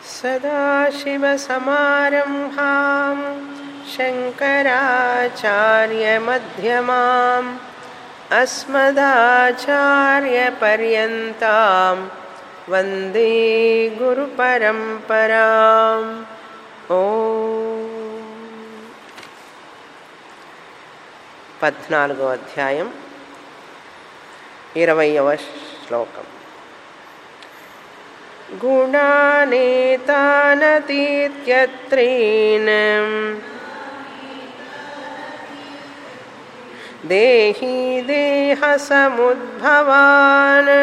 सदाशिवसमारम्भां शङ्कराचार्यमध्यमाम् अस्मदाचार्यपर्यन्तां वन्दे गुरुपरम्पराम् ఓ పద్నాలుగో అధ్యాయం ఇరవయవ శ్లోకం గుణానేతానతీత్యత్రీన్ దేహీ దేహ సముద్భవాన్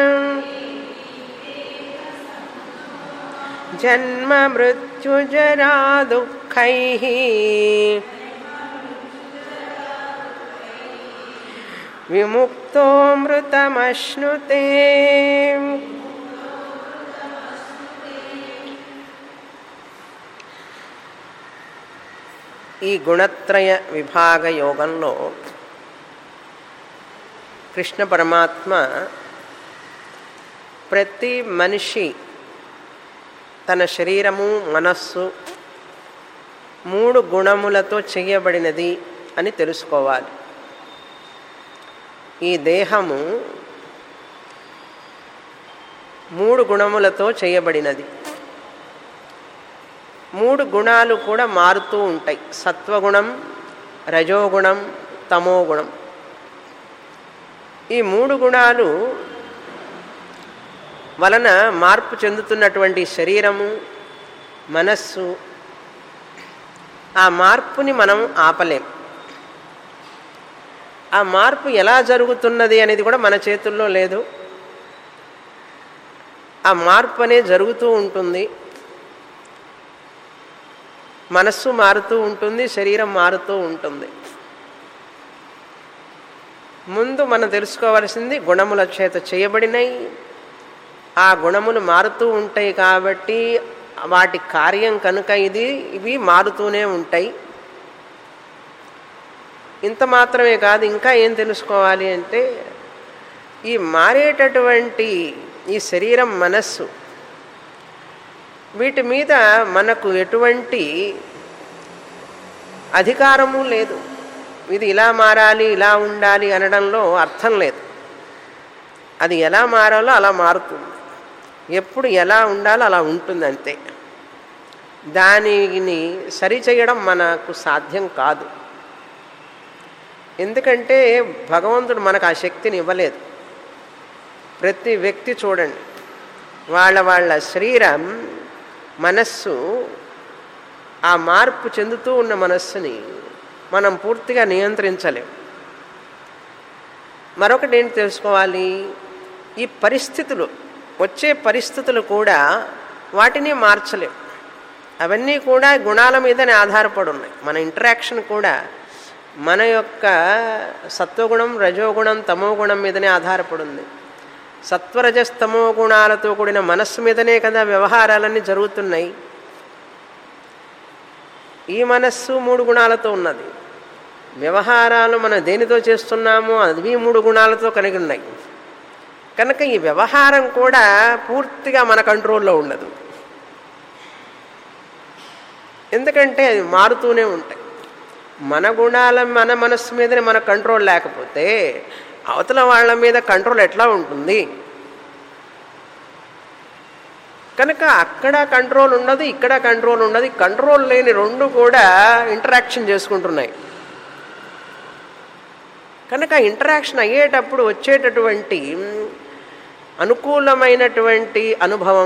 జన్మ మృత్యుజరా దుఃఖైः విముక్తో మృతమశ్నుతే ఈ గుణత్రయ విభాగ యోగంలో కృష్ణ పరమాత్మ ప్రతి మనిషి తన శరీరము మనస్సు మూడు గుణములతో చేయబడినది అని తెలుసుకోవాలి ఈ దేహము మూడు గుణములతో చేయబడినది మూడు గుణాలు కూడా మారుతూ ఉంటాయి సత్వగుణం రజోగుణం తమోగుణం ఈ మూడు గుణాలు వలన మార్పు చెందుతున్నటువంటి శరీరము మనస్సు ఆ మార్పుని మనం ఆపలేం ఆ మార్పు ఎలా జరుగుతున్నది అనేది కూడా మన చేతుల్లో లేదు ఆ మార్పు అనేది జరుగుతూ ఉంటుంది మనస్సు మారుతూ ఉంటుంది శరీరం మారుతూ ఉంటుంది ముందు మనం తెలుసుకోవాల్సింది గుణముల చేత చేయబడినవి ఆ గుణములు మారుతూ ఉంటాయి కాబట్టి వాటి కార్యం కనుక ఇది ఇవి మారుతూనే ఉంటాయి ఇంత మాత్రమే కాదు ఇంకా ఏం తెలుసుకోవాలి అంటే ఈ మారేటటువంటి ఈ శరీరం మనస్సు వీటి మీద మనకు ఎటువంటి అధికారము లేదు ఇది ఇలా మారాలి ఇలా ఉండాలి అనడంలో అర్థం లేదు అది ఎలా మారాలో అలా మారుతుంది ఎప్పుడు ఎలా ఉండాలో అలా ఉంటుంది అంతే దానిని సరిచేయడం మనకు సాధ్యం కాదు ఎందుకంటే భగవంతుడు మనకు ఆ శక్తిని ఇవ్వలేదు ప్రతి వ్యక్తి చూడండి వాళ్ళ వాళ్ళ శరీరం మనస్సు ఆ మార్పు చెందుతూ ఉన్న మనస్సుని మనం పూర్తిగా నియంత్రించలేం మరొకటి ఏంటి తెలుసుకోవాలి ఈ పరిస్థితులు వచ్చే పరిస్థితులు కూడా వాటిని మార్చలేం అవన్నీ కూడా గుణాల మీదనే ఆధారపడి ఉన్నాయి మన ఇంటరాక్షన్ కూడా మన యొక్క సత్వగుణం రజోగుణం తమోగుణం మీదనే ఆధారపడి ఉంది సత్వరజస్తమో గుణాలతో కూడిన మనస్సు మీదనే కదా వ్యవహారాలన్నీ జరుగుతున్నాయి ఈ మనస్సు మూడు గుణాలతో ఉన్నది వ్యవహారాలు మనం దేనితో చేస్తున్నామో అవి మూడు గుణాలతో కలిగి ఉన్నాయి కనుక ఈ వ్యవహారం కూడా పూర్తిగా మన కంట్రోల్లో ఉండదు ఎందుకంటే అది మారుతూనే ఉంటాయి మన గుణాల మన మనస్సు మీదనే మన కంట్రోల్ లేకపోతే అవతల వాళ్ళ మీద కంట్రోల్ ఎట్లా ఉంటుంది కనుక అక్కడ కంట్రోల్ ఉండదు ఇక్కడ కంట్రోల్ ఉండదు కంట్రోల్ లేని రెండు కూడా ఇంటరాక్షన్ చేసుకుంటున్నాయి కనుక ఇంటరాక్షన్ అయ్యేటప్పుడు వచ్చేటటువంటి అనుకూలమైనటువంటి అనుభవం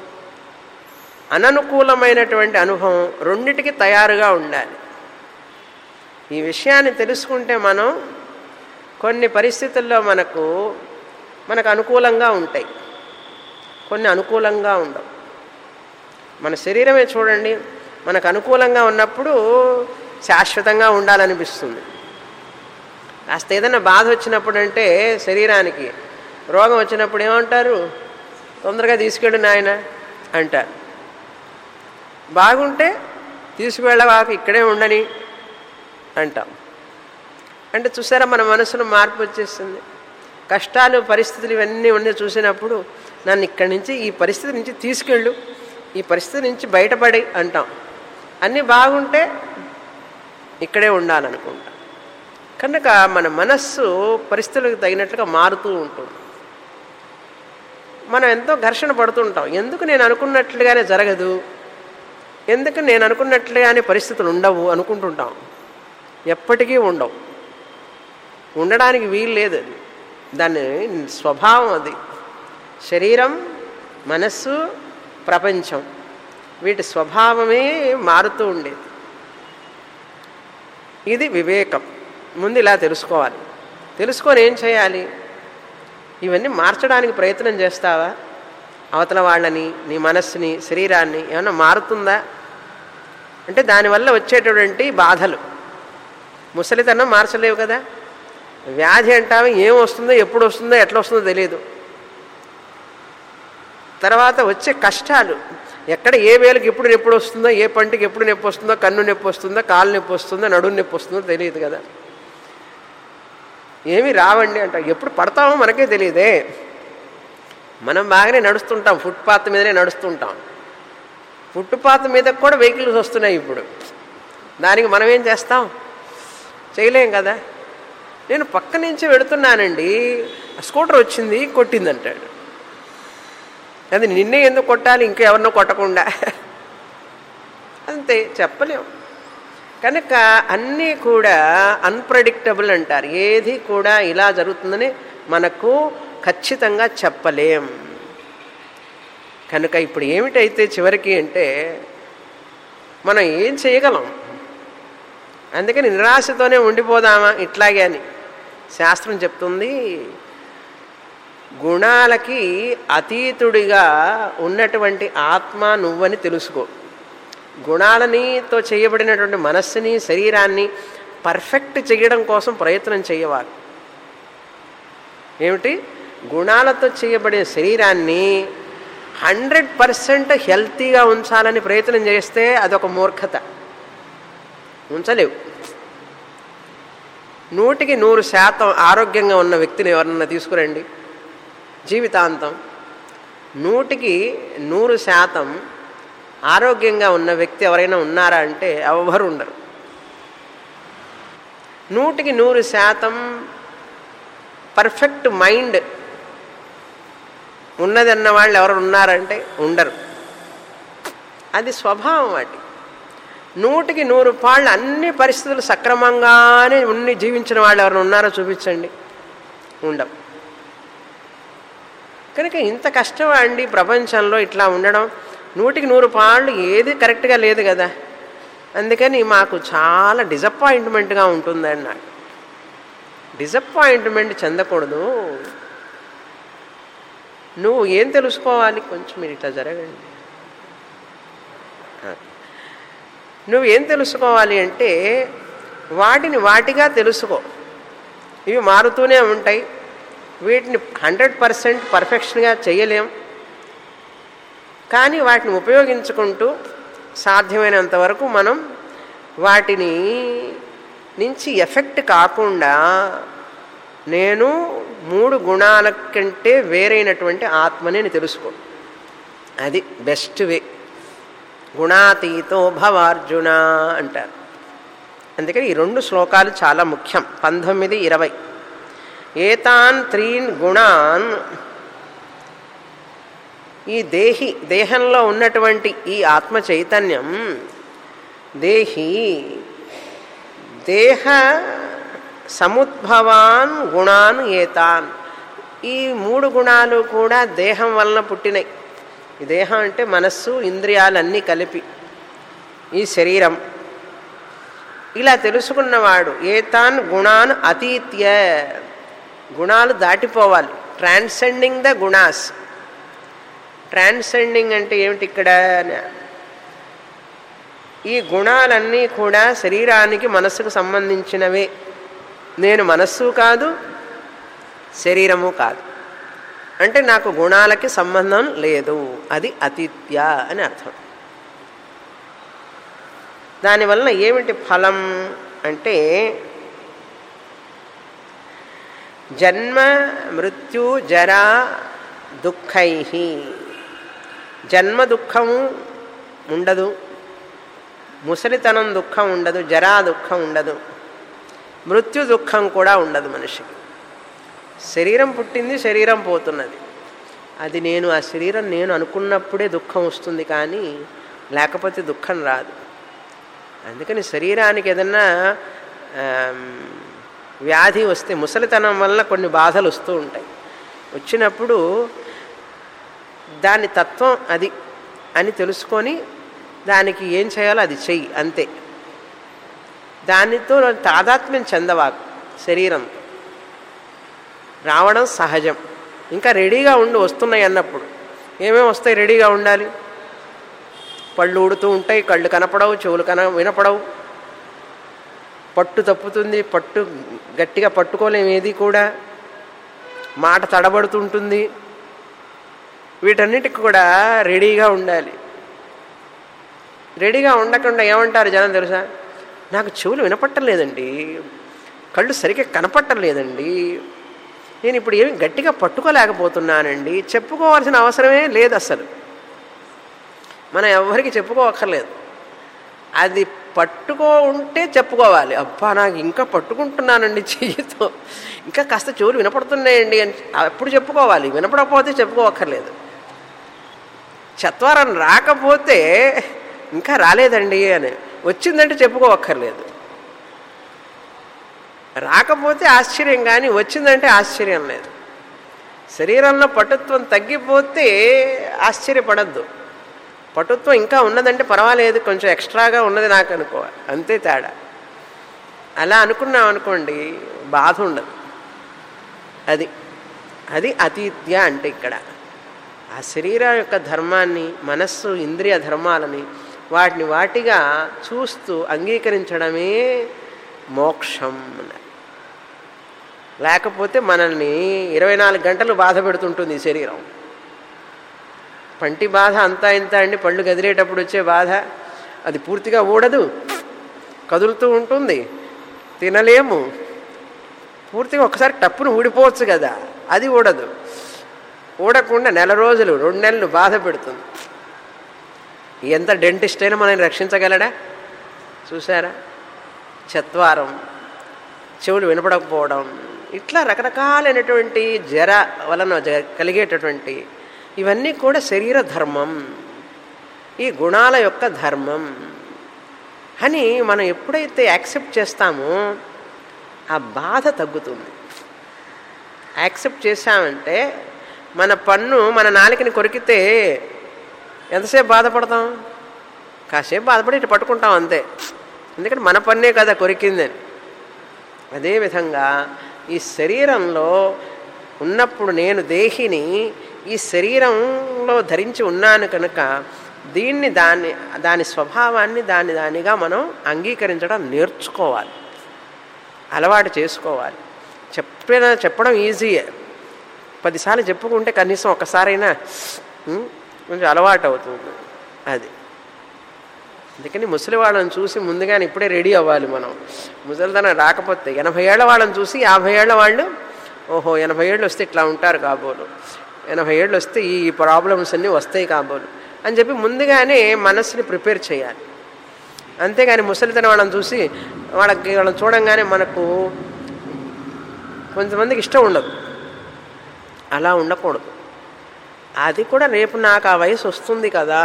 అననుకూలమైనటువంటి అనుభవం రెండిటికి తయారుగా ఉండాలి ఈ విషయాన్ని తెలుసుకుంటే మనం కొన్ని పరిస్థితుల్లో మనకు మనకు అనుకూలంగా ఉంటాయి కొన్ని అనుకూలంగా ఉండవు మన శరీరమే చూడండి మనకు అనుకూలంగా ఉన్నప్పుడు శాశ్వతంగా ఉండాలనిపిస్తుంది కాస్త ఏదైనా బాధ వచ్చినప్పుడు అంటే శరీరానికి రోగం వచ్చినప్పుడు ఏమంటారు తొందరగా తీసుకెళ్ళు నాయన అంటారు బాగుంటే తీసుకువెళ్ళవాక ఇక్కడే ఉండని అంటాం అంటే చూసారా మన మనసులో మార్పు వచ్చేస్తుంది కష్టాలు పరిస్థితులు ఇవన్నీ ఉండి చూసినప్పుడు నన్ను ఇక్కడి నుంచి ఈ పరిస్థితి నుంచి తీసుకెళ్ళు ఈ పరిస్థితి నుంచి బయటపడి అంటాం అన్నీ బాగుంటే ఇక్కడే ఉండాలనుకుంటాం కనుక మన మనస్సు పరిస్థితులకు తగినట్లుగా మారుతూ ఉంటుంది మనం ఎంతో ఘర్షణ పడుతుంటాం ఎందుకు నేను అనుకున్నట్లుగానే జరగదు ఎందుకు నేను అనుకున్నట్లుగానే పరిస్థితులు ఉండవు అనుకుంటుంటాం ఎప్పటికీ ఉండవు ఉండడానికి వీలు లేదు అది దాని స్వభావం అది శరీరం మనస్సు ప్రపంచం వీటి స్వభావమే మారుతూ ఉండేది ఇది వివేకం ముందు ఇలా తెలుసుకోవాలి తెలుసుకొని ఏం చేయాలి ఇవన్నీ మార్చడానికి ప్రయత్నం చేస్తావా అవతల వాళ్ళని నీ మనస్సుని శరీరాన్ని ఏమన్నా మారుతుందా అంటే దానివల్ల వచ్చేటటువంటి బాధలు ముసలితనం మార్చలేవు కదా వ్యాధి అంటావు ఏం వస్తుందో ఎప్పుడు వస్తుందో ఎట్లా వస్తుందో తెలియదు తర్వాత వచ్చే కష్టాలు ఎక్కడ ఏ వేలకు ఎప్పుడు నొప్పి వస్తుందో ఏ పంటికి ఎప్పుడు నొప్పి వస్తుందో కన్ను నొప్పి వస్తుందో కాలు నొప్పి వస్తుందో నడుము నొప్పి వస్తుందో తెలియదు కదా ఏమి రావండి అంట ఎప్పుడు పడతామో మనకే తెలియదే మనం బాగానే నడుస్తుంటాం ఫుట్పాత్ మీదనే నడుస్తుంటాం ఫుట్పాత్ మీద కూడా వెహికల్స్ వస్తున్నాయి ఇప్పుడు దానికి మనం ఏం చేస్తాం చేయలేం కదా నేను పక్క నుంచి వెడుతున్నానండి స్కూటర్ వచ్చింది కొట్టిందంటాడు అది నిన్నే ఎందుకు కొట్టాలి ఇంకెవరినో కొట్టకుండా అంతే చెప్పలేం కనుక అన్నీ కూడా అన్ప్రెడిక్టబుల్ అంటారు ఏది కూడా ఇలా జరుగుతుందని మనకు ఖచ్చితంగా చెప్పలేం కనుక ఇప్పుడు ఏమిటైతే చివరికి అంటే మనం ఏం చేయగలం అందుకని నిరాశతోనే ఉండిపోదామా ఇట్లాగే అని శాస్త్రం చెప్తుంది గుణాలకి అతీతుడిగా ఉన్నటువంటి ఆత్మ నువ్వని తెలుసుకో గుణాలనితో చేయబడినటువంటి మనస్సుని శరీరాన్ని పర్ఫెక్ట్ చేయడం కోసం ప్రయత్నం చేయవాలి ఏమిటి గుణాలతో చేయబడిన శరీరాన్ని హండ్రెడ్ పర్సెంట్ హెల్తీగా ఉంచాలని ప్రయత్నం చేస్తే అదొక మూర్ఖత ఉంచలేవు నూటికి నూరు శాతం ఆరోగ్యంగా ఉన్న వ్యక్తిని ఎవరన్నా తీసుకురండి జీవితాంతం నూటికి నూరు శాతం ఆరోగ్యంగా ఉన్న వ్యక్తి ఎవరైనా ఉన్నారా అంటే ఎవరు ఉండరు నూటికి నూరు శాతం పర్ఫెక్ట్ మైండ్ ఉన్నదన్న వాళ్ళు ఎవరు ఉన్నారంటే ఉండరు అది స్వభావం వాటి నూటికి నూరు పాళ్ళు అన్ని పరిస్థితులు సక్రమంగానే ఉన్ని జీవించిన వాళ్ళు ఎవరు ఉన్నారో చూపించండి ఉండవు కనుక ఇంత కష్టం అండి ప్రపంచంలో ఇట్లా ఉండడం నూటికి నూరు పాళ్ళు ఏది కరెక్ట్గా లేదు కదా అందుకని మాకు చాలా డిసప్పాయింట్మెంట్గా ఉంటుంది అన్నాడు డిసప్పాయింట్మెంట్ చెందకూడదు నువ్వు ఏం తెలుసుకోవాలి కొంచెం మీరు ఇట్లా జరగండి నువ్వు ఏం తెలుసుకోవాలి అంటే వాటిని వాటిగా తెలుసుకో ఇవి మారుతూనే ఉంటాయి వీటిని హండ్రెడ్ పర్సెంట్ పర్ఫెక్షన్గా చేయలేం కానీ వాటిని ఉపయోగించుకుంటూ సాధ్యమైనంత వరకు మనం వాటిని నుంచి ఎఫెక్ట్ కాకుండా నేను మూడు గుణాల కంటే వేరైనటువంటి ఆత్మని తెలుసుకో అది బెస్ట్ వే గుణాతీతో భవార్జున అంటారు అందుకని ఈ రెండు శ్లోకాలు చాలా ముఖ్యం పంతొమ్మిది ఇరవై ఏతాన్ త్రీన్ గుణాన్ ఈ దేహి దేహంలో ఉన్నటువంటి ఈ ఆత్మ చైతన్యం దేహి దేహ సముద్భవాన్ గుణాన్ ఏతాన్ ఈ మూడు గుణాలు కూడా దేహం వలన పుట్టినాయి ఈ దేహం అంటే మనస్సు ఇంద్రియాలన్నీ కలిపి ఈ శరీరం ఇలా తెలుసుకున్నవాడు ఏతాన్ గుణాన్ అతీత్య గుణాలు దాటిపోవాలి ట్రాన్సెండింగ్ ద గుణాస్ ట్రాన్సెండింగ్ అంటే ఏమిటి ఇక్కడ ఈ గుణాలన్నీ కూడా శరీరానికి మనస్సుకు సంబంధించినవే నేను మనస్సు కాదు శరీరము కాదు అంటే నాకు గుణాలకి సంబంధం లేదు అది అతిథ్య అని అర్థం దానివలన ఏమిటి ఫలం అంటే జన్మ మృత్యు జరా దుఃఖై జన్మ దుఃఖము ఉండదు ముసలితనం దుఃఖం ఉండదు జరా దుఃఖం ఉండదు మృత్యు దుఃఖం కూడా ఉండదు మనిషికి శరీరం పుట్టింది శరీరం పోతున్నది అది నేను ఆ శరీరం నేను అనుకున్నప్పుడే దుఃఖం వస్తుంది కానీ లేకపోతే దుఃఖం రాదు అందుకని శరీరానికి ఏదన్నా ఆమ్, వ్యాధి వస్తే ముసలితనం వల్ల కొన్ని బాధలు వస్తూ ఉంటాయి వచ్చినప్పుడు దాని తత్వం అది అని తెలుసుకొని దానికి ఏం చేయాలో అది చెయ్యి అంతే దానితో తాదాత్మ్యం చెందవాకు శరీరంతో రావడం సహజం ఇంకా రెడీగా ఉండి వస్తున్నాయి అన్నప్పుడు ఏమేమి వస్తాయి రెడీగా ఉండాలి పళ్ళు ఊడుతూ ఉంటాయి కళ్ళు కనపడవు చెవులు కన వినపడవు పట్టు తప్పుతుంది పట్టు గట్టిగా పట్టుకోలేము ఏది కూడా మాట తడబడుతుంటుంది వీటన్నిటికి కూడా రెడీగా ఉండాలి రెడీగా ఉండకుండా ఏమంటారు జనం తెలుసా నాకు చెవులు వినపట్టలేదండి కళ్ళు సరిగ్గా కనపట్టలేదండి నేను ఇప్పుడు ఏమి గట్టిగా పట్టుకోలేకపోతున్నానండి చెప్పుకోవాల్సిన అవసరమే లేదు అసలు మనం ఎవరికి చెప్పుకోవక్కర్లేదు అది పట్టుకో ఉంటే చెప్పుకోవాలి అబ్బా నాకు ఇంకా పట్టుకుంటున్నానండి చెయ్యితో ఇంకా కాస్త చెవులు వినపడుతున్నాయండి అని అప్పుడు చెప్పుకోవాలి వినపడకపోతే చెప్పుకోవక్కర్లేదు చత్వారం రాకపోతే ఇంకా రాలేదండి అని వచ్చిందంటే చెప్పుకోవక్కర్లేదు రాకపోతే ఆశ్చర్యం కానీ వచ్చిందంటే ఆశ్చర్యం లేదు శరీరంలో పటుత్వం తగ్గిపోతే ఆశ్చర్యపడద్దు పటుత్వం ఇంకా ఉన్నదంటే పర్వాలేదు కొంచెం ఎక్స్ట్రాగా ఉన్నది నాకు అనుకో అంతే తేడా అలా అనుకున్నాం అనుకోండి బాధ ఉండదు అది అది అతీత్య అంటే ఇక్కడ ఆ శరీరం యొక్క ధర్మాన్ని మనస్సు ఇంద్రియ ధర్మాలని వాటిని వాటిగా చూస్తూ అంగీకరించడమే మోక్షం అన్నారు లేకపోతే మనల్ని ఇరవై నాలుగు గంటలు బాధ పెడుతుంటుంది ఈ శరీరం పంటి బాధ అంతా ఇంత అండి పళ్ళు గదిలేటప్పుడు వచ్చే బాధ అది పూర్తిగా ఊడదు కదులుతూ ఉంటుంది తినలేము పూర్తిగా ఒకసారి టప్పును ఊడిపోవచ్చు కదా అది ఊడదు ఊడకుండా నెల రోజులు రెండు నెలలు బాధ పెడుతుంది ఎంత డెంటిస్ట్ అయినా మనల్ని రక్షించగలడా చూసారా చత్వారం చెవులు వినపడకపోవడం ఇట్లా రకరకాలైనటువంటి జర వలన జ- కలిగేటటువంటి ఇవన్నీ కూడా శరీర ధర్మం ఈ గుణాల యొక్క ధర్మం అని మనం ఎప్పుడైతే యాక్సెప్ట్ చేస్తామో ఆ బాధ తగ్గుతుంది యాక్సెప్ట్ చేశామంటే మన పన్ను మన నాలికని కొరికితే ఎంతసేపు బాధపడతాం కాసేపు బాధపడి ఇటు పట్టుకుంటాం అంతే ఎందుకంటే మన పన్నే కదా కొరికిందని అదేవిధంగా ఈ శరీరంలో ఉన్నప్పుడు నేను దేహిని ఈ శరీరంలో ధరించి ఉన్నాను కనుక దీన్ని దాన్ని దాని స్వభావాన్ని దాన్ని దానిగా మనం అంగీకరించడం నేర్చుకోవాలి అలవాటు చేసుకోవాలి చెప్పిన చెప్పడం ఈజీయే పదిసార్లు చెప్పుకుంటే కనీసం ఒకసారైనా ఉం, కొంచెం అలవాటు అవుతుంది అది అందుకని ముసలి వాళ్ళని చూసి ముందుగానే ఇప్పుడే రెడీ అవ్వాలి మనం ముసలితనం రాకపోతే ఎనభై ఏళ్ళ వాళ్ళని చూసి యాభై ఏళ్ళ వాళ్ళు ఓహో ఎనభై ఏళ్ళు వస్తే ఇట్లా ఉంటారు కాబోలు ఎనభై ఏళ్ళు వస్తే ఈ ప్రాబ్లమ్స్ అన్నీ వస్తాయి కాబోలు అని చెప్పి ముందుగానే మనస్సుని ప్రిపేర్ చేయాలి అంతేగాని ముసలితనం వాళ్ళని చూసి వాళ్ళకి వాళ్ళని చూడంగానే మనకు కొంతమందికి ఇష్టం ఉండదు అలా ఉండకూడదు అది కూడా రేపు నాకు ఆ వయసు వస్తుంది కదా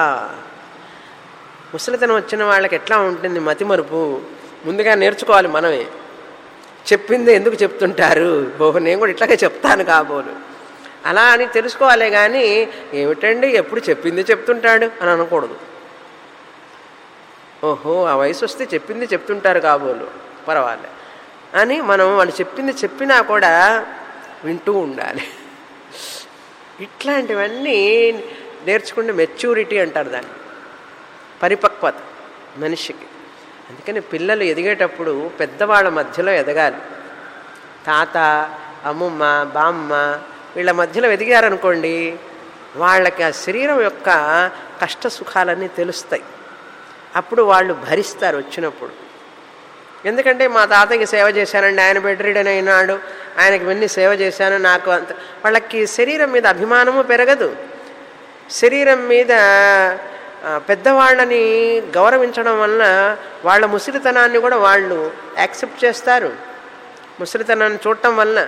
ముసలితనం వచ్చిన వాళ్ళకి ఎట్లా ఉంటుంది మతిమరుపు ముందుగా నేర్చుకోవాలి మనమే చెప్పింది ఎందుకు చెప్తుంటారు ఓహో నేను కూడా ఇట్లాగే చెప్తాను కాబోలు అలా అని తెలుసుకోవాలి కానీ ఏమిటండి ఎప్పుడు చెప్పింది చెప్తుంటాడు అని అనకూడదు ఓహో ఆ వయసు వస్తే చెప్పింది చెప్తుంటారు కాబోలు పర్వాలే అని మనం వాళ్ళు చెప్పింది చెప్పినా కూడా వింటూ ఉండాలి ఇట్లాంటివన్నీ నేర్చుకుంటే మెచ్యూరిటీ అంటారు దాన్ని పరిపక్వత మనిషికి అందుకని పిల్లలు ఎదిగేటప్పుడు పెద్దవాళ్ళ మధ్యలో ఎదగాలి తాత అమ్మమ్మ బామ్మ వీళ్ళ మధ్యలో ఎదిగారనుకోండి వాళ్ళకి ఆ శరీరం యొక్క కష్ట సుఖాలన్నీ తెలుస్తాయి అప్పుడు వాళ్ళు భరిస్తారు వచ్చినప్పుడు ఎందుకంటే మా తాతయ్యకి సేవ చేశానండి ఆయన బెడ్ రీడన్ అయినాడు ఆయనకి ఇవన్నీ సేవ చేశాను నాకు అంత వాళ్ళకి శరీరం మీద అభిమానము పెరగదు శరీరం మీద ఆ, పెద్దవాళ్ళని గౌరవించడం వలన వాళ్ళ ముసిరితనాన్ని కూడా వాళ్ళు యాక్సెప్ట్ చేస్తారు ముసలితనాన్ని చూడటం వలన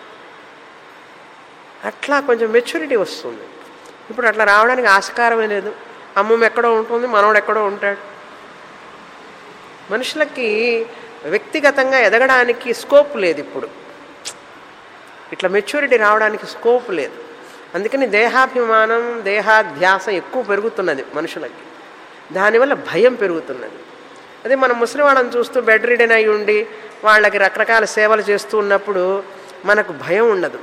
అట్లా కొంచెం మెచ్యూరిటీ వస్తుంది ఇప్పుడు అట్లా రావడానికి ఆస్కారమే లేదు అమ్మమ్మ ఎక్కడో ఉంటుంది మనవడు ఎక్కడో ఉంటాడు మనుషులకి వ్యక్తిగతంగా ఎదగడానికి స్కోప్ లేదు ఇప్పుడు ఇట్లా మెచ్యూరిటీ రావడానికి స్కోప్ లేదు అందుకని దేహాభిమానం దేహాధ్యాస ఎక్కువ పెరుగుతున్నది మనుషులకి దానివల్ల భయం పెరుగుతున్నది అదే మనం ముసలివాళ్ళని చూస్తూ బెడ్ రిడెన్ అయి ఉండి వాళ్ళకి రకరకాల సేవలు చేస్తూ ఉన్నప్పుడు మనకు భయం ఉండదు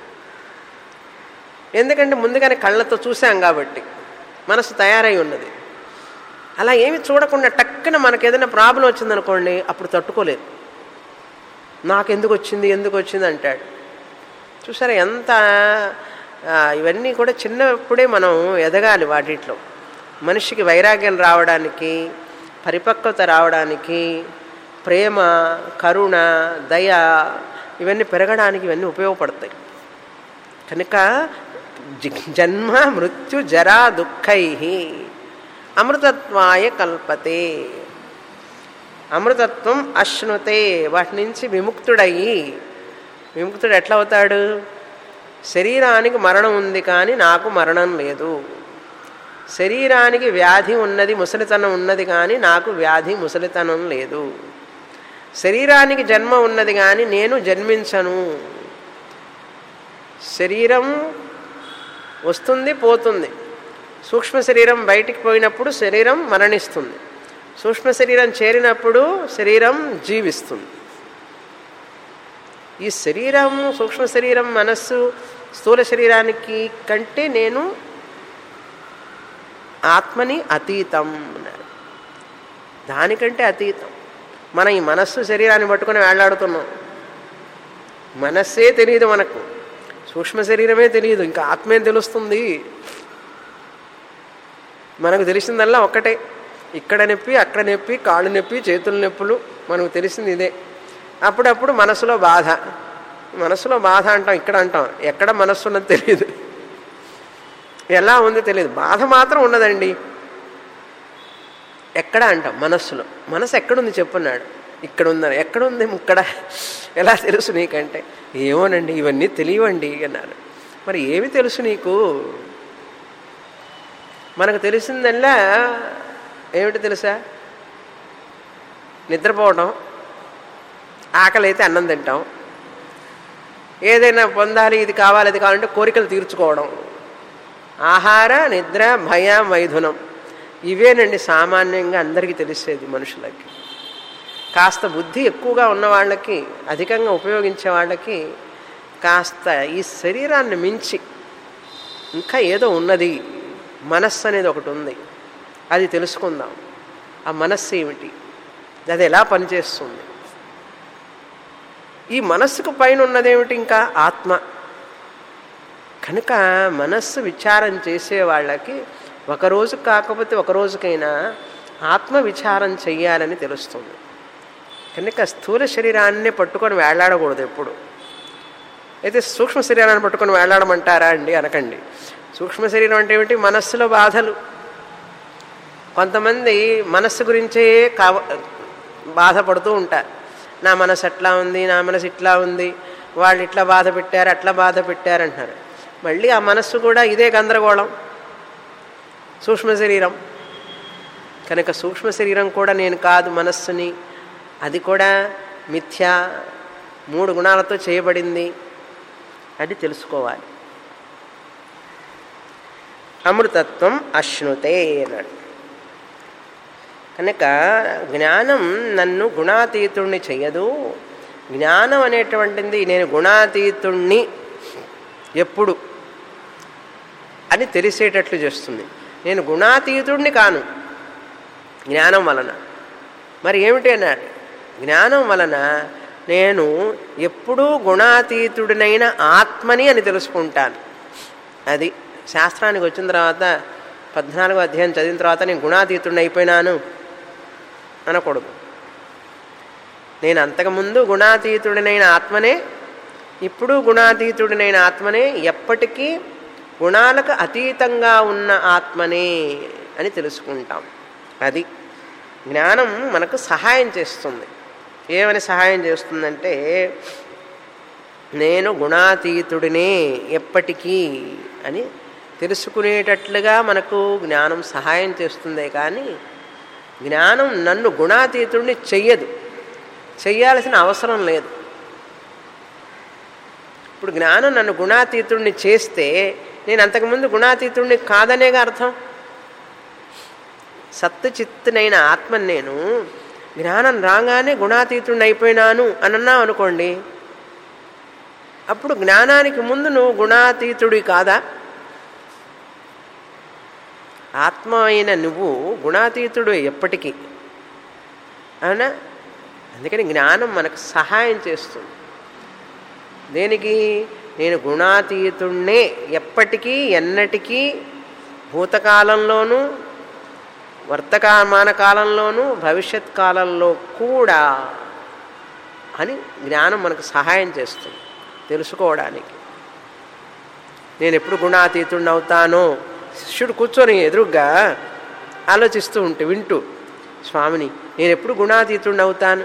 ఎందుకంటే ముందుగానే కళ్ళతో చూసాం కాబట్టి మనసు తయారై ఉన్నది అలా ఏమి చూడకుండా టక్కున మనకు ఏదైనా ప్రాబ్లం వచ్చిందనుకోండి అప్పుడు తట్టుకోలేదు నాకు ఎందుకు వచ్చింది ఎందుకు వచ్చింది అంటాడు చూసారా ఎంత ఆ, ఇవన్నీ కూడా చిన్నప్పుడే మనం ఎదగాలి వాటిట్లో మనిషికి వైరాగ్యం రావడానికి పరిపక్వత రావడానికి ప్రేమ కరుణ దయ ఇవన్నీ పెరగడానికి ఇవన్నీ ఉపయోగపడతాయి కనుక జ- జన్మ మృత్యు జరా దుఃఖై అమృతత్వాయ కల్పతే అమృతత్వం అశ్నుతే వాటి నుంచి విముక్తుడయ్యి విముక్తుడు ఎట్లా అవుతాడు శరీరానికి మరణం ఉంది కానీ నాకు మరణం లేదు శరీరానికి వ్యాధి ఉన్నది ముసలితనం ఉన్నది కానీ నాకు వ్యాధి ముసలితనం లేదు శరీరానికి జన్మ ఉన్నది కానీ నేను జన్మించను శరీరం వస్తుంది పోతుంది సూక్ష్మ శరీరం బయటికి పోయినప్పుడు శరీరం మరణిస్తుంది సూక్ష్మ శరీరం చేరినప్పుడు శరీరం జీవిస్తుంది ఈ శరీరం సూక్ష్మ శరీరం మనస్సు స్థూల శరీరానికి కంటే నేను ఆత్మని అతీతం అన్నారు దానికంటే అతీతం మన ఈ మనస్సు శరీరాన్ని పట్టుకొని వేళ్లాడుతున్నాం మనస్సే తెలియదు మనకు సూక్ష్మ శరీరమే తెలియదు ఇంకా ఆత్మేం తెలుస్తుంది మనకు తెలిసిందల్లా ఒక్కటే ఇక్కడ నొప్పి అక్కడ నొప్పి కాళ్ళు నొప్పి చేతుల నొప్పులు మనకు తెలిసింది ఇదే అప్పుడప్పుడు మనసులో బాధ మనసులో బాధ అంటాం ఇక్కడ అంటాం ఎక్కడ మనస్సు ఉన్నది తెలియదు ఎలా ఉంది తెలియదు బాధ మాత్రం ఉన్నదండి ఎక్కడ అంటాం మనస్సులో మనసు ఎక్కడుంది చెప్పున్నాడు ఇక్కడ ఉందని ఎక్కడుంది ఇక్కడ ఎలా తెలుసు నీకంటే ఏమోనండి ఇవన్నీ తెలియవండి అన్నారు మరి ఏమి తెలుసు నీకు మనకు తెలిసిందల్లా ఏమిటి తెలుసా నిద్రపోవడం ఆకలి అయితే అన్నం తింటాం ఏదైనా పొందాలి ఇది కావాలి ఇది కావాలంటే కోరికలు తీర్చుకోవడం ఆహార నిద్ర భయ మైథునం ఇవేనండి సామాన్యంగా అందరికీ తెలిసేది మనుషులకి కాస్త బుద్ధి ఎక్కువగా ఉన్న వాళ్ళకి అధికంగా ఉపయోగించే వాళ్ళకి కాస్త ఈ శరీరాన్ని మించి ఇంకా ఏదో ఉన్నది మనస్సు అనేది ఒకటి ఉంది అది తెలుసుకుందాం ఆ మనస్సు ఏమిటి అది ఎలా పనిచేస్తుంది ఈ మనస్సుకు పైన ఉన్నదేమిటి ఇంకా ఆత్మ కనుక మనస్సు విచారం చేసే వాళ్ళకి ఒకరోజు కాకపోతే ఒక రోజుకైనా ఆత్మ విచారం చెయ్యాలని తెలుస్తుంది కనుక స్థూల శరీరాన్ని పట్టుకొని వేళ్లాడకూడదు ఎప్పుడు అయితే సూక్ష్మ శరీరాన్ని పట్టుకొని వేళ్లాడమంటారా అండి అనకండి సూక్ష్మ శరీరం అంటే ఏమిటి మనస్సులో బాధలు కొంతమంది మనస్సు గురించే కావ బాధపడుతూ ఉంటారు నా మనసు అట్లా ఉంది నా మనసు ఇట్లా ఉంది వాళ్ళు ఇట్లా బాధ పెట్టారు అట్లా బాధ పెట్టారు అంటున్నారు మళ్ళీ ఆ మనస్సు కూడా ఇదే గందరగోళం సూక్ష్మ శరీరం కనుక సూక్ష్మ శరీరం కూడా నేను కాదు మనస్సుని అది కూడా మిథ్య మూడు గుణాలతో చేయబడింది అది తెలుసుకోవాలి అమృతత్వం అశ్నుతే అన్నాడు కనుక జ్ఞానం నన్ను గుణాతీతుణ్ణి చెయ్యదు జ్ఞానం అనేటువంటిది నేను గుణాతీతుణ్ణి ఎప్పుడు అని తెలిసేటట్లు చేస్తుంది నేను గుణాతీతుణ్ణి కాను జ్ఞానం వలన మరి ఏమిటి అన్నాడు జ్ఞానం వలన నేను ఎప్పుడూ గుణాతీతుడినైన ఆత్మని అని తెలుసుకుంటాను అది శాస్త్రానికి వచ్చిన తర్వాత పద్నాలుగో అధ్యాయం చదివిన తర్వాత నేను గుణాతీతుడిని అయిపోయినాను అనకూడదు నేను అంతకుముందు గుణాతీతుడినైన ఆత్మనే ఇప్పుడు గుణాతీతుడినైన ఆత్మనే ఎప్పటికీ గుణాలకు అతీతంగా ఉన్న ఆత్మనే అని తెలుసుకుంటాం అది జ్ఞానం మనకు సహాయం చేస్తుంది ఏమని సహాయం చేస్తుందంటే నేను గుణాతీతుడినే ఎప్పటికీ అని తెలుసుకునేటట్లుగా మనకు జ్ఞానం సహాయం చేస్తుందే కానీ జ్ఞానం నన్ను గుణాతీతుడిని చెయ్యదు చెయ్యాల్సిన అవసరం లేదు ఇప్పుడు జ్ఞానం నన్ను గుణాతీతుడిని చేస్తే నేను అంతకుముందు గుణాతీతుడిని కాదనేగా అర్థం సత్తు చిత్తునైన ఆత్మని నేను జ్ఞానం రాగానే గుణాతీతుడిని అయిపోయినాను అని అన్నావు అనుకోండి అప్పుడు జ్ఞానానికి ముందు నువ్వు గుణాతీతుడి కాదా ఆత్మ అయిన నువ్వు గుణాతీతుడు ఎప్పటికీ అవునా అందుకని జ్ఞానం మనకు సహాయం చేస్తుంది దేనికి నేను గుణాతీతుణ్ణే ఎప్పటికీ ఎన్నటికీ భూతకాలంలోనూ వర్తమాన కాలంలోనూ భవిష్యత్ కాలంలో కూడా అని జ్ఞానం మనకు సహాయం చేస్తుంది తెలుసుకోవడానికి నేను ఎప్పుడు గుణాతీతుడిని అవుతానో శిష్యుడు కూర్చొని ఎదురుగ్గా ఆలోచిస్తూ ఉంటే వింటూ స్వామిని నేను ఎప్పుడు గుణాతీతుడిని అవుతాను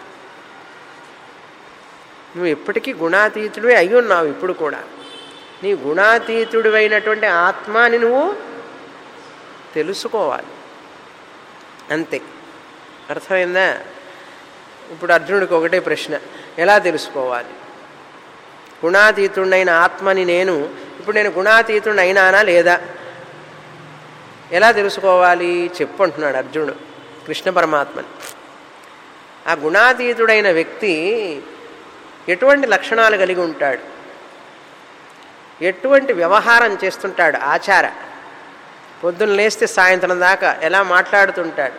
నువ్వు ఎప్పటికీ గుణాతీతుడివే అయి ఉన్నావు ఇప్పుడు కూడా నీ గుణాతీతుడివైనటువంటి ఆత్మాని నువ్వు తెలుసుకోవాలి అంతే అర్థమైందా ఇప్పుడు అర్జునుడికి ఒకటే ప్రశ్న ఎలా తెలుసుకోవాలి గుణాతీతుడైన ఆత్మని నేను ఇప్పుడు నేను గుణాతీతుడిని అయినానా లేదా ఎలా తెలుసుకోవాలి చెప్పు అంటున్నాడు అర్జునుడు కృష్ణ పరమాత్మని ఆ గుణాతీతుడైన వ్యక్తి ఎటువంటి లక్షణాలు కలిగి ఉంటాడు ఎటువంటి వ్యవహారం చేస్తుంటాడు ఆచార పొద్దున్న లేస్తే సాయంత్రం దాకా ఎలా మాట్లాడుతుంటాడు